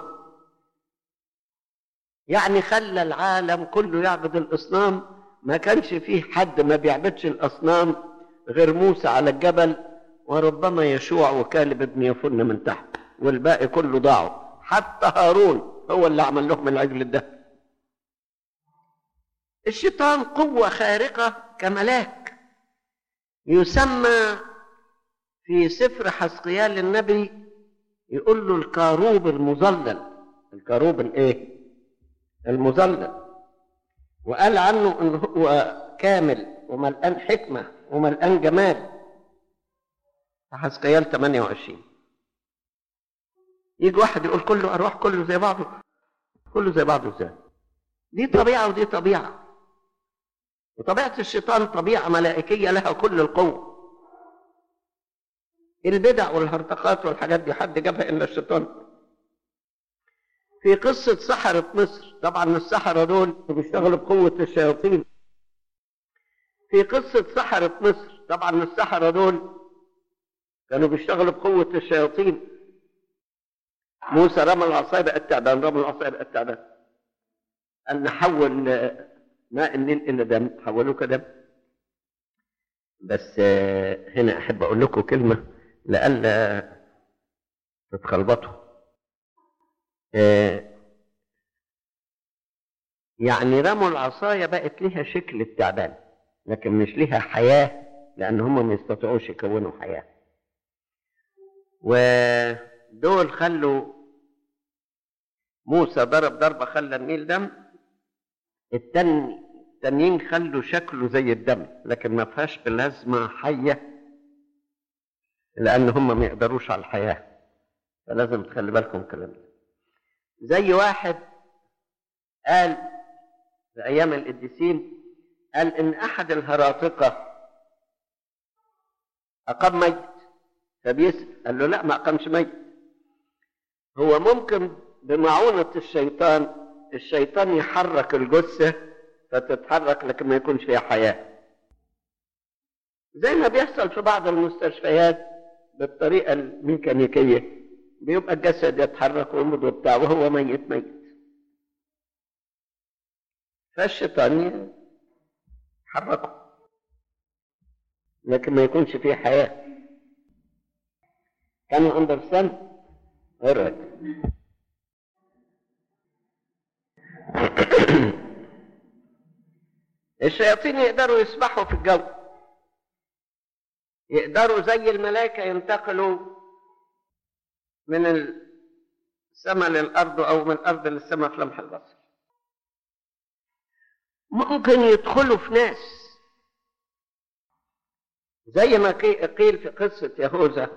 يعني خلى العالم كله يعبد الاصنام ما كانش فيه حد ما بيعبدش الاصنام غير موسى على الجبل وربما يشوع وكالب ابن يفن من تحت والباقي كله ضاعوا حتى هارون هو اللي عمل لهم العجل ده الشيطان قوة خارقة كملاك يسمى في سفر حسقيال النبي يقول له الكاروب المظلل الكاروب الايه المظلل وقال عنه ان هو كامل وملآن حكمة وملآن جمال في حسقيال 28 يجي واحد يقول كله ارواح كله زي بعضه كله زي بعضه ازاي دي طبيعة ودي طبيعة وطبيعة الشيطان طبيعة ملائكية لها كل القوة البدع والهرطقات والحاجات دي حد جابها إلا الشيطان في قصة سحرة مصر طبعا السحرة دول بيشتغلوا بقوة الشياطين في قصة سحرة مصر طبعا السحرة دول كانوا بيشتغلوا بقوة الشياطين موسى رمى العصاية بقت تعبان رمى العصاية بقت تعبان أن نحول ماء النيل إلى دم حولوه كدم بس هنا أحب أقول لكم كلمة لئلا تتخلبطوا يعني رموا العصاية بقت لها شكل التعبان لكن مش لها حياة لأن هم ما يستطيعوش يكونوا حياة ودول خلوا موسى ضرب ضربة خلى النيل دم التاني التانيين خلوا شكله زي الدم لكن ما فيهاش بلازمة حية لأن هم ما يقدروش على الحياة فلازم تخلي بالكم الكلام ده زي واحد قال في أيام القديسين قال إن أحد الهراطقة أقام ميت فبيسأل قال له لا ما أقامش ميت هو ممكن بمعونة الشيطان الشيطان يحرك الجثة فتتحرك لكن ما يكونش فيها حياة زي ما بيحصل في بعض المستشفيات بالطريقة الميكانيكية بيبقى الجسد يتحرك ويمضي وبتاع وهو ميت ميت فالشيطان يحركه لكن ما يكونش فيه حياة كان understand alright الشياطين يقدروا يسبحوا في الجو يقدروا زي الملائكة ينتقلوا من السماء للأرض أو من الأرض للسماء في لمح البصر ممكن يدخلوا في ناس زي ما قيل في قصة يهوذا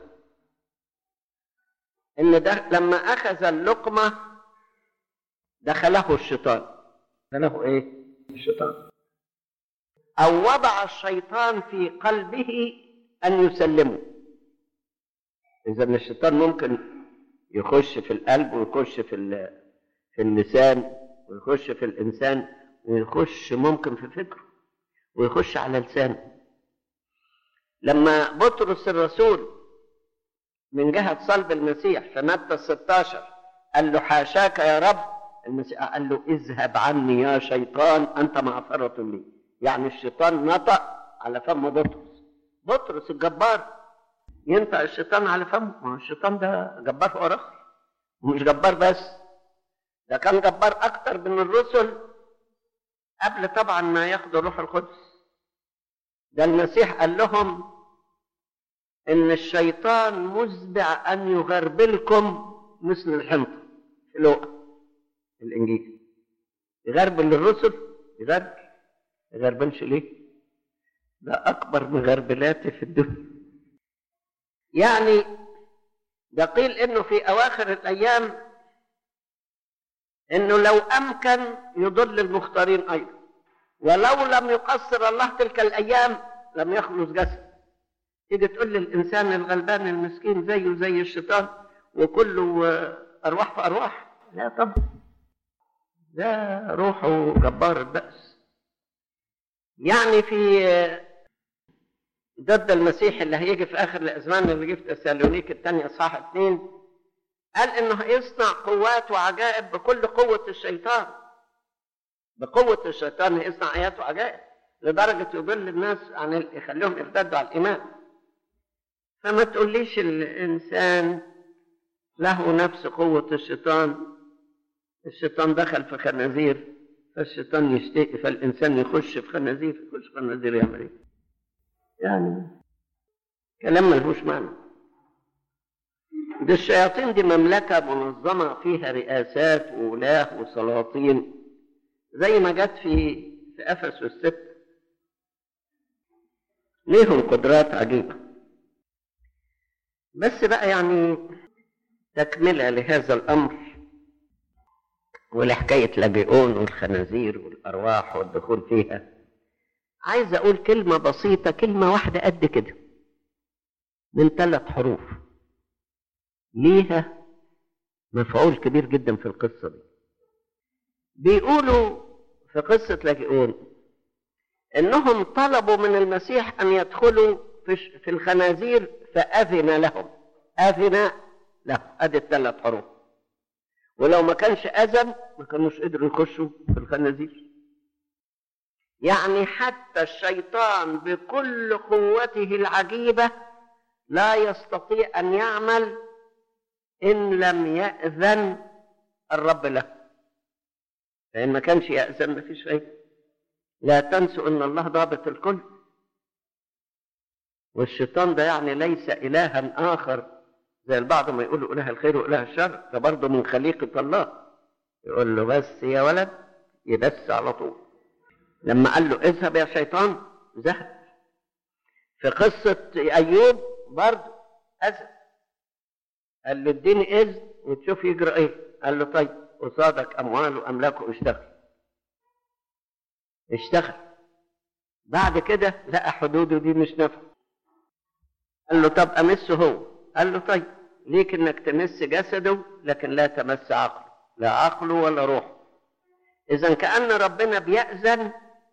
إن ده لما أخذ اللقمة دخله الشيطان دخله إيه؟ الشيطان أو وضع الشيطان في قلبه أن يسلمه إذا الشيطان ممكن يخش في القلب ويخش في في اللسان ويخش في الإنسان ويخش ممكن في فكره ويخش على لسانه لما بطرس الرسول من جهة صلب المسيح في متى 16 قال له حاشاك يا رب المسيح قال له اذهب عني يا شيطان أنت معصرة لي يعني الشيطان نطق على فم بطرس بطرس الجبار ينطق الشيطان على فمه ما الشيطان ده جبار فوق راسه ومش جبار بس ده كان جبار أكتر من الرسل قبل طبعا ما ياخدوا روح القدس ده المسيح قال لهم ان الشيطان مزبع ان يغربلكم مثل الحنطة في لوقا الانجيل يغربل الرسل يغربل يغربلش ليه ده اكبر مغربلات في الدنيا يعني ده قيل انه في اواخر الايام انه لو امكن يضل المختارين ايضا ولو لم يقصر الله تلك الايام لم يخلص جسد تيجي تقول للانسان الغلبان المسكين زيه زي الشيطان وكله ارواح في ارواح لا طبعا ده روحه جبار البأس يعني في ضد المسيح اللي هيجي في اخر الازمان اللي جه في تسالونيك الثانيه اصحاح اثنين قال انه هيصنع قوات وعجائب بكل قوه الشيطان بقوه الشيطان هيصنع ايات وعجائب لدرجه يضل الناس عن ال... يخليهم يرتدوا على الايمان فما تقوليش الانسان له نفس قوه الشيطان الشيطان دخل في خنازير فالشيطان يشتكي فالانسان يخش في خنازير يخش في خنازير يعمل ايه؟ يعني كلام ملهوش معنى دي الشياطين دي مملكة منظمة فيها رئاسات وولاة وسلاطين زي ما جت في في أفس الست ليهم قدرات عجيبة بس بقى يعني تكملة لهذا الأمر ولحكاية لاجئون والخنازير والأرواح والدخول فيها عايز أقول كلمة بسيطة كلمة واحدة قد كده من ثلاث حروف ليها مفعول كبير جدا في القصة دي بيقولوا في قصة لاجئون إنهم طلبوا من المسيح أن يدخلوا في الخنازير فأذن لهم أذن له أدي الثلاث حروف ولو ما كانش أذن ما كانوش قدروا يخشوا في الخنازير يعني حتى الشيطان بكل قوته العجيبة لا يستطيع أن يعمل إن لم يأذن الرب له فإن ما كانش يأذن ما فيش فايدة لا تنسوا أن الله ضابط الكل والشيطان ده يعني ليس إلها آخر زي البعض ما يقولوا إله الخير وإله الشر ده برضه من خليقة الله يقول له بس يا ولد يبس على طول لما قال له اذهب يا شيطان ذهب في قصة أيوب برضه أذن قال له اديني إذن وتشوف يجرى إيه قال له طيب قصادك أموال وأملاك واشتغل اشتغل بعد كده لقى حدوده دي مش نافعة قال له طب أمسه هو قال له طيب ليك إنك تمس جسده لكن لا تمس عقله لا عقله ولا روحه إذا كأن ربنا بيأذن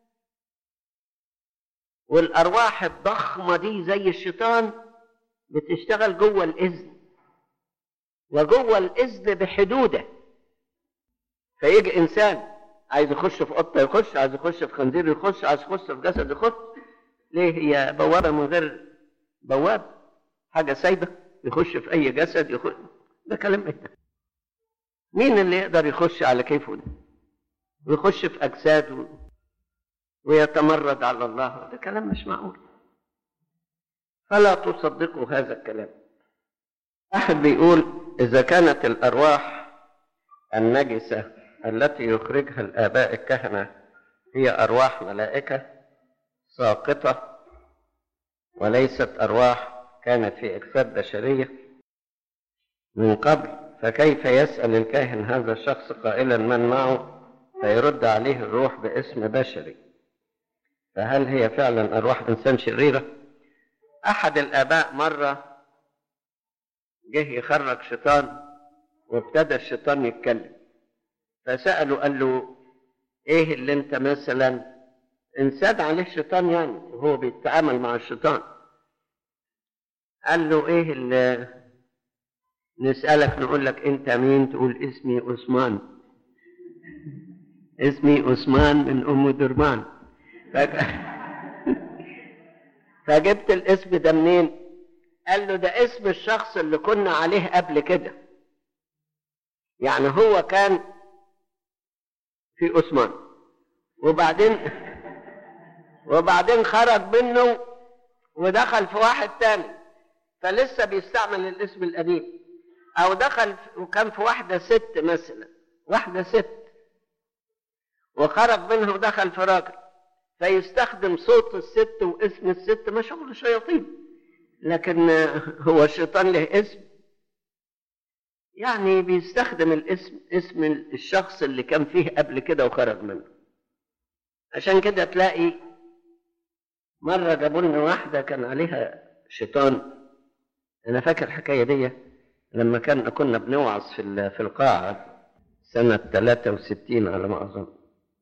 والأرواح الضخمة دي زي الشيطان بتشتغل جوه الإذن وجوه الإذن بحدوده فيجي إنسان عايز يخش في قطة يخش عايز يخش في خنزير يخش عايز يخش في جسد يخش ليه هي بوابة من غير بواب حاجة سايبة يخش في أي جسد يخش ده كلام إيه مين اللي يقدر يخش على كيفه ده ويخش في أجساد ويتمرد على الله ده كلام مش معقول فلا تصدقوا هذا الكلام أحد بيقول إذا كانت الأرواح النجسة التي يخرجها الآباء الكهنة هي أرواح ملائكة ساقطة وليست أرواح كانت في أجساد بشرية من قبل فكيف يسأل الكاهن هذا الشخص قائلا من معه فيرد عليه الروح باسم بشري فهل هي فعلا أرواح إنسان شريرة أحد الآباء مرة جه يخرج شيطان وابتدى الشيطان يتكلم فسأله قال له إيه اللي أنت مثلا انساد عليه الشيطان يعني وهو بيتعامل مع الشيطان قال له إيه اللي نسألك نقول لك أنت مين تقول اسمي عثمان اسمي عثمان من أم درمان فجبت الاسم ده منين قال له ده اسم الشخص اللي كنا عليه قبل كده يعني هو كان في عثمان وبعدين وبعدين خرج منه ودخل في واحد تاني فلسه بيستعمل الاسم القديم او دخل وكان في واحده ست مثلا واحده ست وخرج منها ودخل في راجل فيستخدم صوت الست واسم الست ما شغل شياطين لكن هو الشيطان له اسم يعني بيستخدم الاسم اسم الشخص اللي كان فيه قبل كده وخرج منه عشان كده تلاقي مرة جابوا لنا واحدة كان عليها شيطان أنا فاكر الحكاية دي لما كان كنا بنوعظ في ال- في القاعة سنة 63 على ما أظن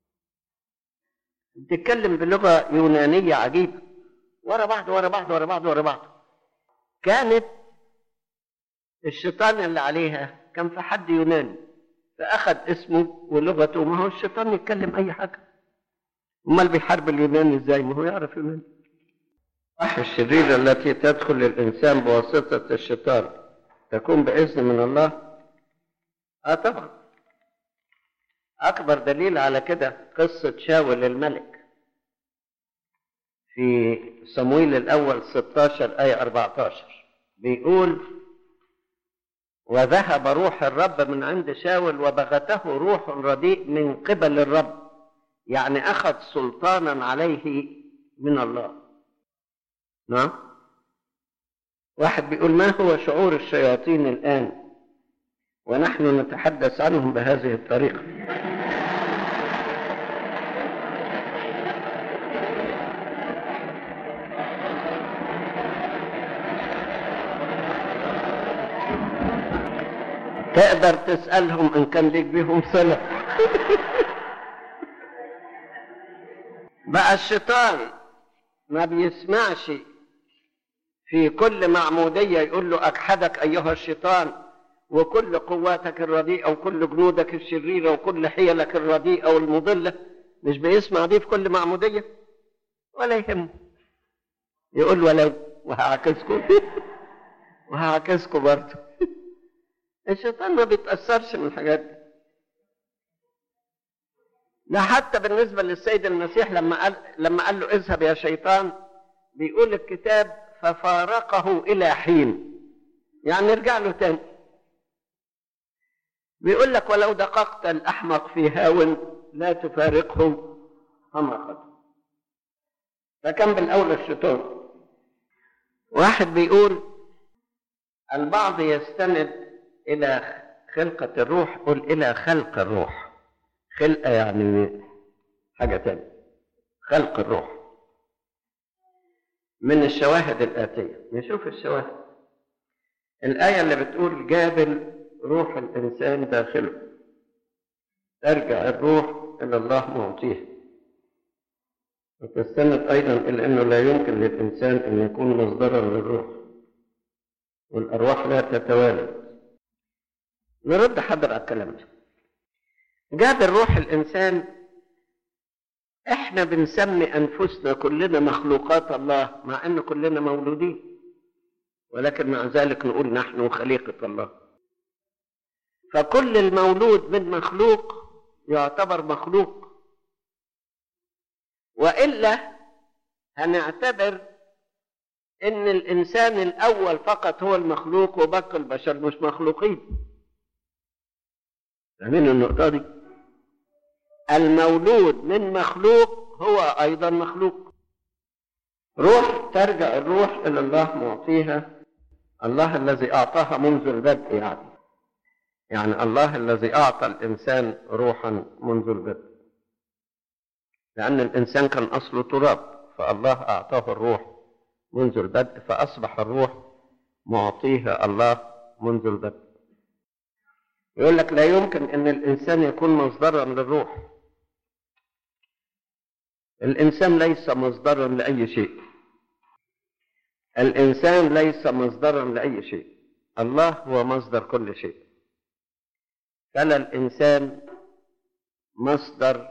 بتتكلم بلغة يونانية عجيبة ورا بعض ورا بعض ورا بعض ورا بعض كانت الشيطان اللي عليها كان في حد يوناني فأخذ اسمه ولغته ما هو الشيطان يتكلم أي حاجة امال بيحارب اليوناني ازاي ما هو يعرف يوناني الروح الشريرة التي تدخل الإنسان بواسطة الشيطان تكون بإذن من الله آه طبعا أكبر دليل على كده قصة شاول الملك في صمويل الأول 16 آية 14 بيقول وذهب روح الرب من عند شاول وبغته روح رديء من قبل الرب يعني أخذ سلطانا عليه من الله نعم واحد بيقول ما هو شعور الشياطين الآن ونحن نتحدث عنهم بهذه الطريقة تقدر تسألهم إن كان ليك بيهم صلة بقى الشيطان ما بيسمعش في كل معمودية يقول له أجحدك أيها الشيطان وكل قواتك الرديئة وكل جنودك الشريرة وكل حيلك الرديئة والمضلة مش بيسمع دي في كل معمودية ولا يهمه يقول ولو وهعكسكم وهعكسكم برضه الشيطان ما بيتأثرش من الحاجات دي ده حتى بالنسبة للسيد المسيح لما قال لما قال له اذهب يا شيطان بيقول الكتاب ففارقه إلى حين يعني ارجع له تاني بيقول لك ولو دققت الأحمق في هاون لا تفارقه حمقا فكان بالأولى الشيطان واحد بيقول البعض يستند إلى خلقة الروح قل إلى خلق الروح خلقة يعني حاجة تانية خلق الروح من الشواهد الآتية نشوف الشواهد الآية اللي بتقول جابل روح الإنسان داخله ترجع الروح إلى الله معطيه وتستند أيضا إلى أنه لا يمكن للإنسان أن يكون مصدرا للروح والأرواح لا تتوالد نرد حضر على الكلام ده جاب الروح الإنسان إحنا بنسمي أنفسنا كلنا مخلوقات الله مع أن كلنا مولودين ولكن مع ذلك نقول نحن خليقة الله فكل المولود من مخلوق يعتبر مخلوق وإلا هنعتبر ان الانسان الاول فقط هو المخلوق وباقي البشر مش مخلوقين فاهمين النقطه دي المولود من مخلوق هو ايضا مخلوق روح ترجع الروح الى الله معطيها الله الذي اعطاها منذ البدء يعني يعني الله الذي اعطى الانسان روحا منذ البدء لان الانسان كان اصله تراب فالله اعطاه الروح منذ البدء فأصبح الروح معطيها الله منذ البدء يقول لك لا يمكن أن الإنسان يكون مصدرا للروح الإنسان ليس مصدرا لأي شيء الإنسان ليس مصدرا لأي شيء الله هو مصدر كل شيء فلا الإنسان مصدر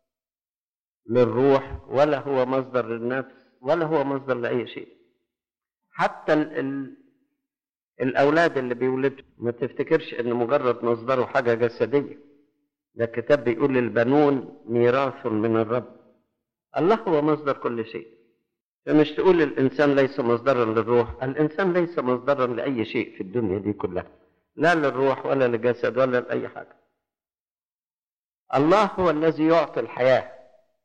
للروح ولا هو مصدر للنفس ولا هو مصدر لأي شيء حتى ال ال الأولاد اللي بيولدوا ما تفتكرش إن مجرد مصدره حاجة جسدية ده الكتاب بيقول البنون ميراث من الرب الله هو مصدر كل شيء فمش تقول الإنسان ليس مصدرا للروح الإنسان ليس مصدرا لأي شيء في الدنيا دي كلها لا للروح ولا للجسد ولا لأي حاجة الله هو الذي يعطي الحياة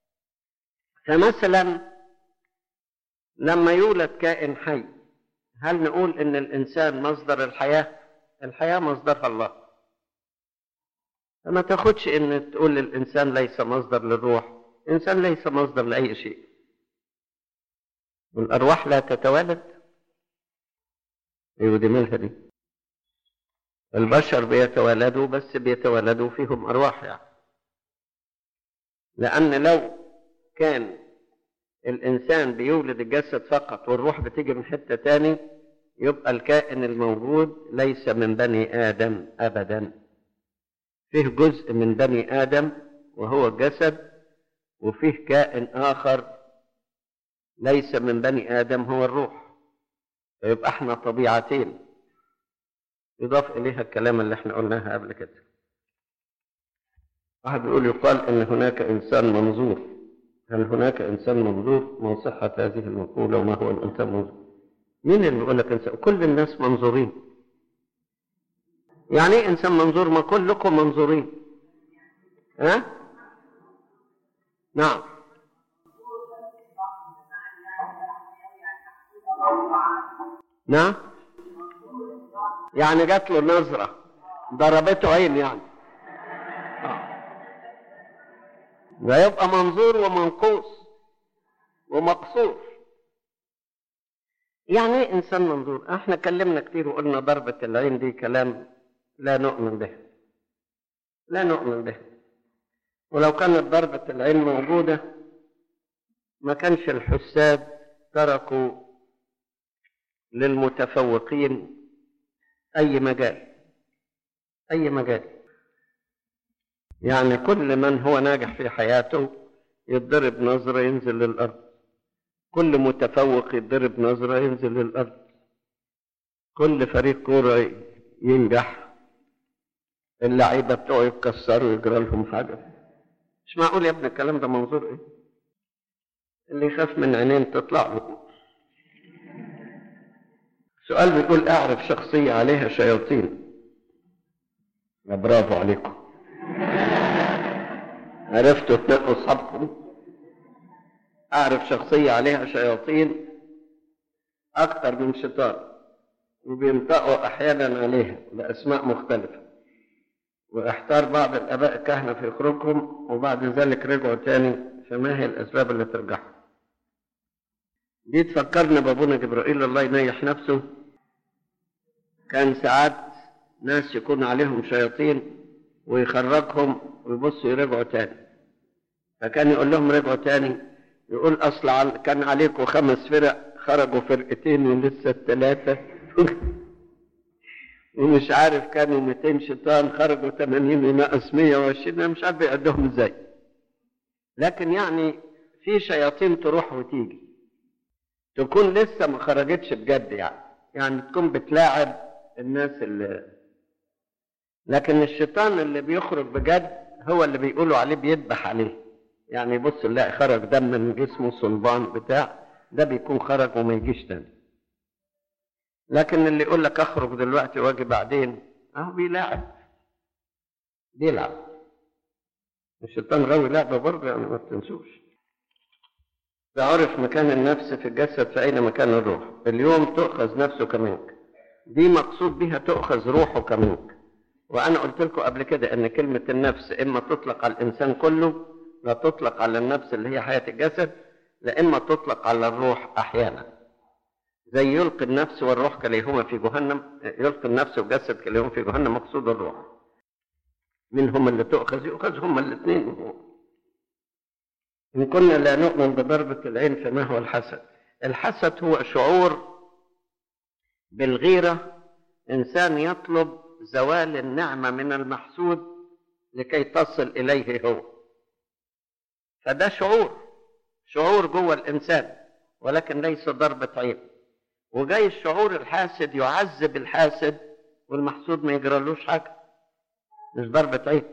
فمثلا لما يولد كائن حي هل نقول ان الانسان مصدر الحياه الحياه مصدرها الله فما تاخدش ان تقول الانسان ليس مصدر للروح الإنسان ليس مصدر لأي شيء والأرواح لا تتوالد أيوة دي مالها دي البشر بيتولدوا بس بيتولدوا فيهم أرواح يعني لأن لو كان الإنسان بيولد الجسد فقط والروح بتيجي من حتة تاني يبقى الكائن الموجود ليس من بني آدم أبدا فيه جزء من بني آدم وهو الجسد وفيه كائن آخر ليس من بني آدم هو الروح فيبقى احنا طبيعتين يضاف إليها الكلام اللي احنا قلناها قبل كده واحد بيقول يقال ان هناك انسان منظور هل هناك انسان منظور ما صحة هذه المقولة وما هو الانسان منظور مين اللي بيقول لك انسان كل الناس منظورين يعني ايه انسان منظور ما كلكم منظورين ها نعم نعم يعني جات له نظرة ضربته عين يعني ده يبقى منظور ومنقوص ومقصور يعني ايه انسان منظور احنا كلمنا كتير وقلنا ضربة العين دي كلام لا نؤمن به لا نؤمن به ولو كانت ضربة العين موجودة ما كانش الحساد تركوا للمتفوقين أي مجال أي مجال يعني كل من هو ناجح في حياته يتضرب نظرة ينزل للأرض كل متفوق يتضرب نظرة ينزل للأرض كل فريق كورة ينجح اللعيبة بتوعه يتكسروا ويجرى لهم حاجة مش معقول يا ابني الكلام ده منظور ايه اللي يخاف من عينين تطلع له سؤال بيقول اعرف شخصية عليها شياطين يا برافو عليكم عرفتوا تنقوا اصحابكم اعرف شخصية عليها شياطين اكتر من شيطان وبينطقوا احيانا عليها باسماء مختلفة واحتار بعض الاباء الكهنة في خروجهم وبعد ذلك رجعوا تاني فما هي الاسباب اللي ترجعهم دي تفكرنا بابونا جبرائيل الله ينيح نفسه كان ساعات ناس يكون عليهم شياطين ويخرجهم ويبصوا يرجعوا تاني فكان يقول لهم رجعوا تاني يقول اصل عل- كان عليكم خمس فرق خرجوا فرقتين ولسه الثلاثة ومش عارف كانوا 200 شيطان خرجوا 80 وناقص 120 انا مش عارف يعدهم ازاي لكن يعني في شياطين تروح وتيجي تكون لسه ما خرجتش بجد يعني يعني تكون بتلاعب الناس اللي لكن الشيطان اللي بيخرج بجد هو اللي بيقولوا عليه بيذبح عليه يعني يبص يلاقي خرج دم من جسمه صلبان بتاع ده بيكون خرج وما يجيش تاني لكن اللي يقول لك اخرج دلوقتي واجي بعدين اهو بيلاعب بيلعب الشيطان غاوي لعبه برضه يعني ما تنسوش تعرف مكان النفس في الجسد فأين مكان الروح اليوم تؤخذ نفسك منك دي مقصود بها تؤخذ روحك منك وأنا قلت لكم قبل كده أن كلمة النفس إما تطلق على الإنسان كله لا تطلق على النفس اللي هي حياة الجسد لا إما تطلق على الروح أحيانا زي يلقي النفس والروح كليهما في جهنم يلقي النفس والجسد كليهما في جهنم مقصود الروح منهم اللي تؤخذ يؤخذ هما الاثنين إن كنا لا نؤمن بضربة العين فما هو الحسد الحسد هو شعور بالغيرة إنسان يطلب زوال النعمة من المحسود لكي تصل إليه هو فده شعور شعور جوه الإنسان ولكن ليس ضربة عين وجاي الشعور الحاسد يعذب الحاسد والمحسود ما يجرالوش حاجة مش ضربة عين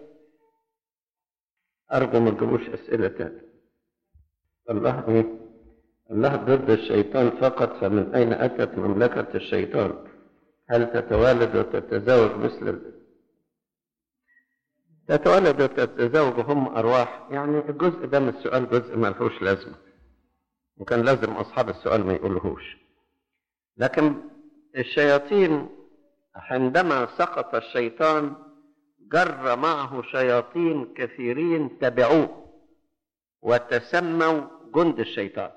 أرجو ما تجيبوش أسئلة تانية الله إيه؟ الله ضد الشيطان فقط فمن أين أتت مملكة الشيطان هل تتوالد وتتزوج مثل ال... تتولد وتتزوج هم أرواح يعني الجزء ده من السؤال جزء ما لهوش لازمة وكان لازم أصحاب السؤال ما يقولهوش لكن الشياطين عندما سقط الشيطان جر معه شياطين كثيرين تبعوه وتسموا جند الشيطان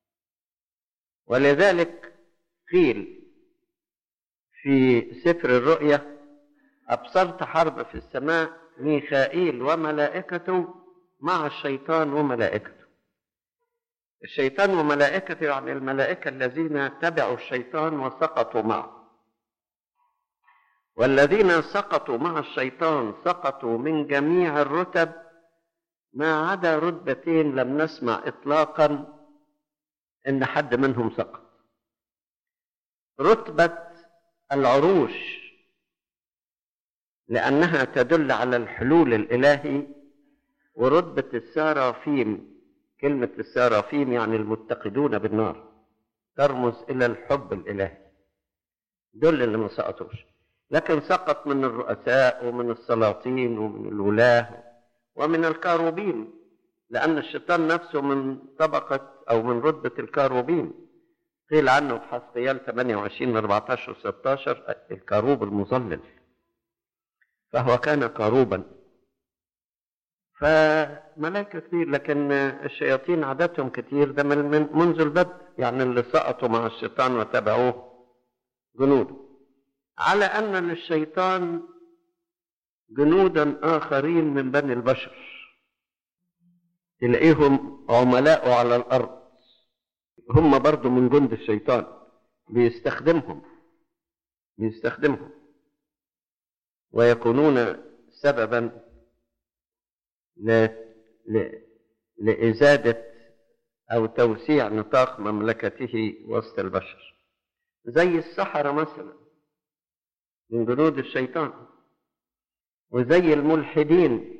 ولذلك قيل في سفر الرؤيا أبصرت حرب في السماء ميخائيل وملائكته مع الشيطان وملائكته الشيطان وملائكته يعني الملائكة الذين تبعوا الشيطان وسقطوا معه والذين سقطوا مع الشيطان سقطوا من جميع الرتب ما عدا رتبتين لم نسمع إطلاقا إن حد منهم سقط رتبة العروش لأنها تدل على الحلول الإلهي ورتبة السارافيم كلمة السارافيم يعني المتقدون بالنار ترمز إلى الحب الإلهي دول اللي ما سقطوش لكن سقط من الرؤساء ومن السلاطين ومن الولاة ومن الكاروبين لأن الشيطان نفسه من طبقة أو من رتبة الكاروبين قيل عنه في حسقيال 28 14 16 الكاروب المظلل فهو كان كاروبا فملائكة كتير لكن الشياطين عددهم كتير ده من منذ البدء يعني اللي سقطوا مع الشيطان وتبعوه جنوده على أن للشيطان جنودا آخرين من بني البشر تلاقيهم عملاء على الأرض هم برضو من جند الشيطان بيستخدمهم بيستخدمهم ويكونون سببا ل... ل... لإزادة أو توسيع نطاق مملكته وسط البشر زي السحرة مثلا من جنود الشيطان وزي الملحدين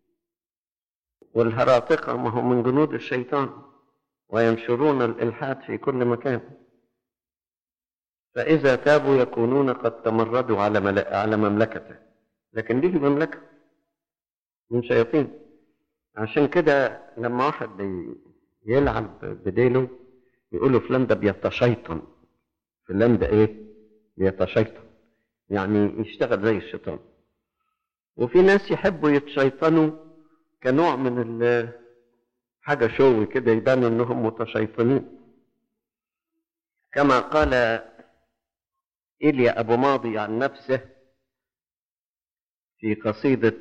والهراطقة ما هم من جنود الشيطان وينشرون الإلحاد في كل مكان فإذا تابوا يكونون قد تمردوا على مل... على مملكته لكن دي مملكة من شياطين عشان كده لما واحد بي... يلعب بديله يقولوا فلان ده بيتشيطن فلان ده ايه بيتشيطن يعني يشتغل زي الشيطان وفي ناس يحبوا يتشيطنوا كنوع من ال حاجة شوي كده يبانوا انهم متشيطنين كما قال إيليا أبو ماضي عن نفسه في قصيدة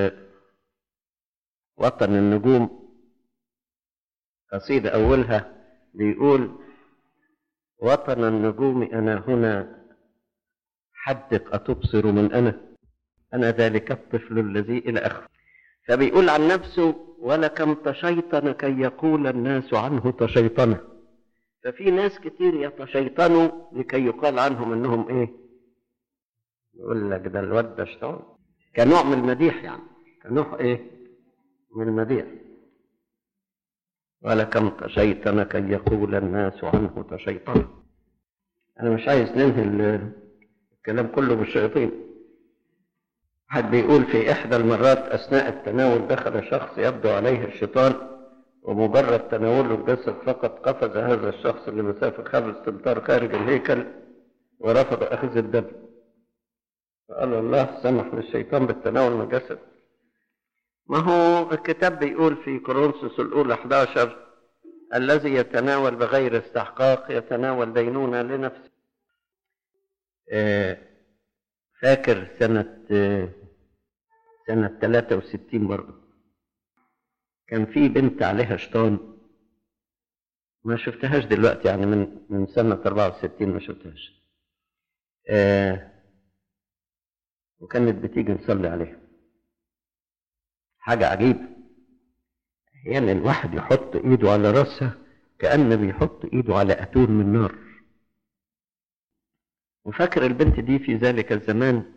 وطن النجوم قصيدة أولها بيقول وطن النجوم أنا هنا حدق أتبصر من أنا أنا ذلك الطفل الذي إلى آخره فبيقول عن نفسه ولكم تشيطن كي يقول الناس عنه تشيطنه ففي ناس كتير يتشيطنوا لكي يقال عنهم انهم ايه يقول لك ده الواد ده اشتغل كنوع من المديح يعني كنوع ايه من المديح ولكم تشيطن كي يقول الناس عنه تشيطنه انا مش عايز ننهي الكلام كله بالشياطين حد بيقول في إحدى المرات أثناء التناول دخل شخص يبدو عليه الشيطان ومجرد تناوله الجسد فقط قفز هذا الشخص اللي مسافة خمس أمتار خارج الهيكل ورفض أخذ الدم فقال الله سمح للشيطان بالتناول من الجسد ما هو الكتاب بيقول في كورنثوس الأولى 11 الذي يتناول بغير استحقاق يتناول دينونة لنفسه فاكر سنة سنة 63 برضه كان في بنت عليها شيطان ما شفتهاش دلوقتي يعني من من سنة 64 ما شفتهاش آه وكانت بتيجي نصلي عليها حاجة عجيبة يعني الواحد يحط ايده على راسها كأن بيحط ايده على أتون من نار وفاكر البنت دي في ذلك الزمان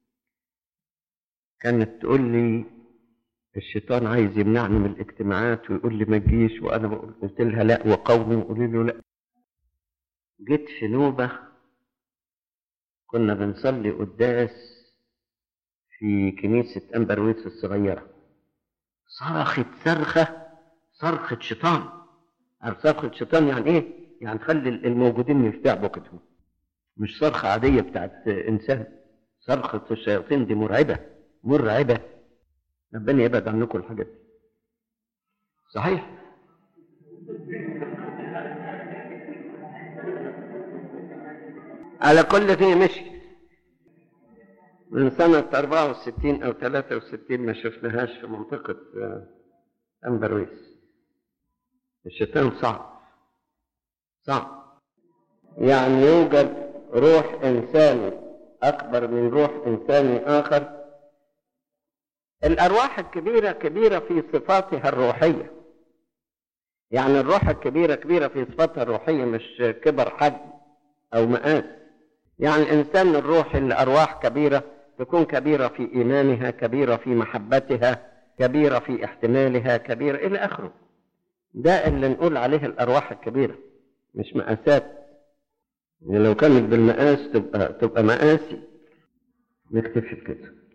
كانت تقول لي الشيطان عايز يمنعني من الاجتماعات ويقول لي ما تجيش وانا بقول قلت لها لا وقومي وقولي له لا جيت في نوبة كنا بنصلي قداس في كنيسة أمبرويس الصغيرة صرخت صرخة صرخة شيطان عارف صرخة شيطان يعني ايه؟ يعني خلي الموجودين يفتح بوقتهم مش صرخة عادية بتاعت إنسان صرخة الشياطين دي مرعبة مرعبة ربنا يبعد عنكم الحاجات دي صحيح على كل فيه مشي من سنة 64 أو 63 ما شفناهاش في منطقة آه، أمبرويس الشيطان صعب صعب يعني يوجد روح إنساني أكبر من روح إنساني آخر الأرواح الكبيرة كبيرة في صفاتها الروحية يعني الروح الكبيرة كبيرة في صفاتها الروحية مش كبر حجم أو مقاس يعني الإنسان الروحي اللي أرواح كبيرة تكون كبيرة في إيمانها كبيرة في محبتها كبيرة في احتمالها كبيرة إلى آخره ده اللي نقول عليه الأرواح الكبيرة مش مقاسات يعني لو كانت بالمقاس تبقى تبقى مقاسي نكتفي بكده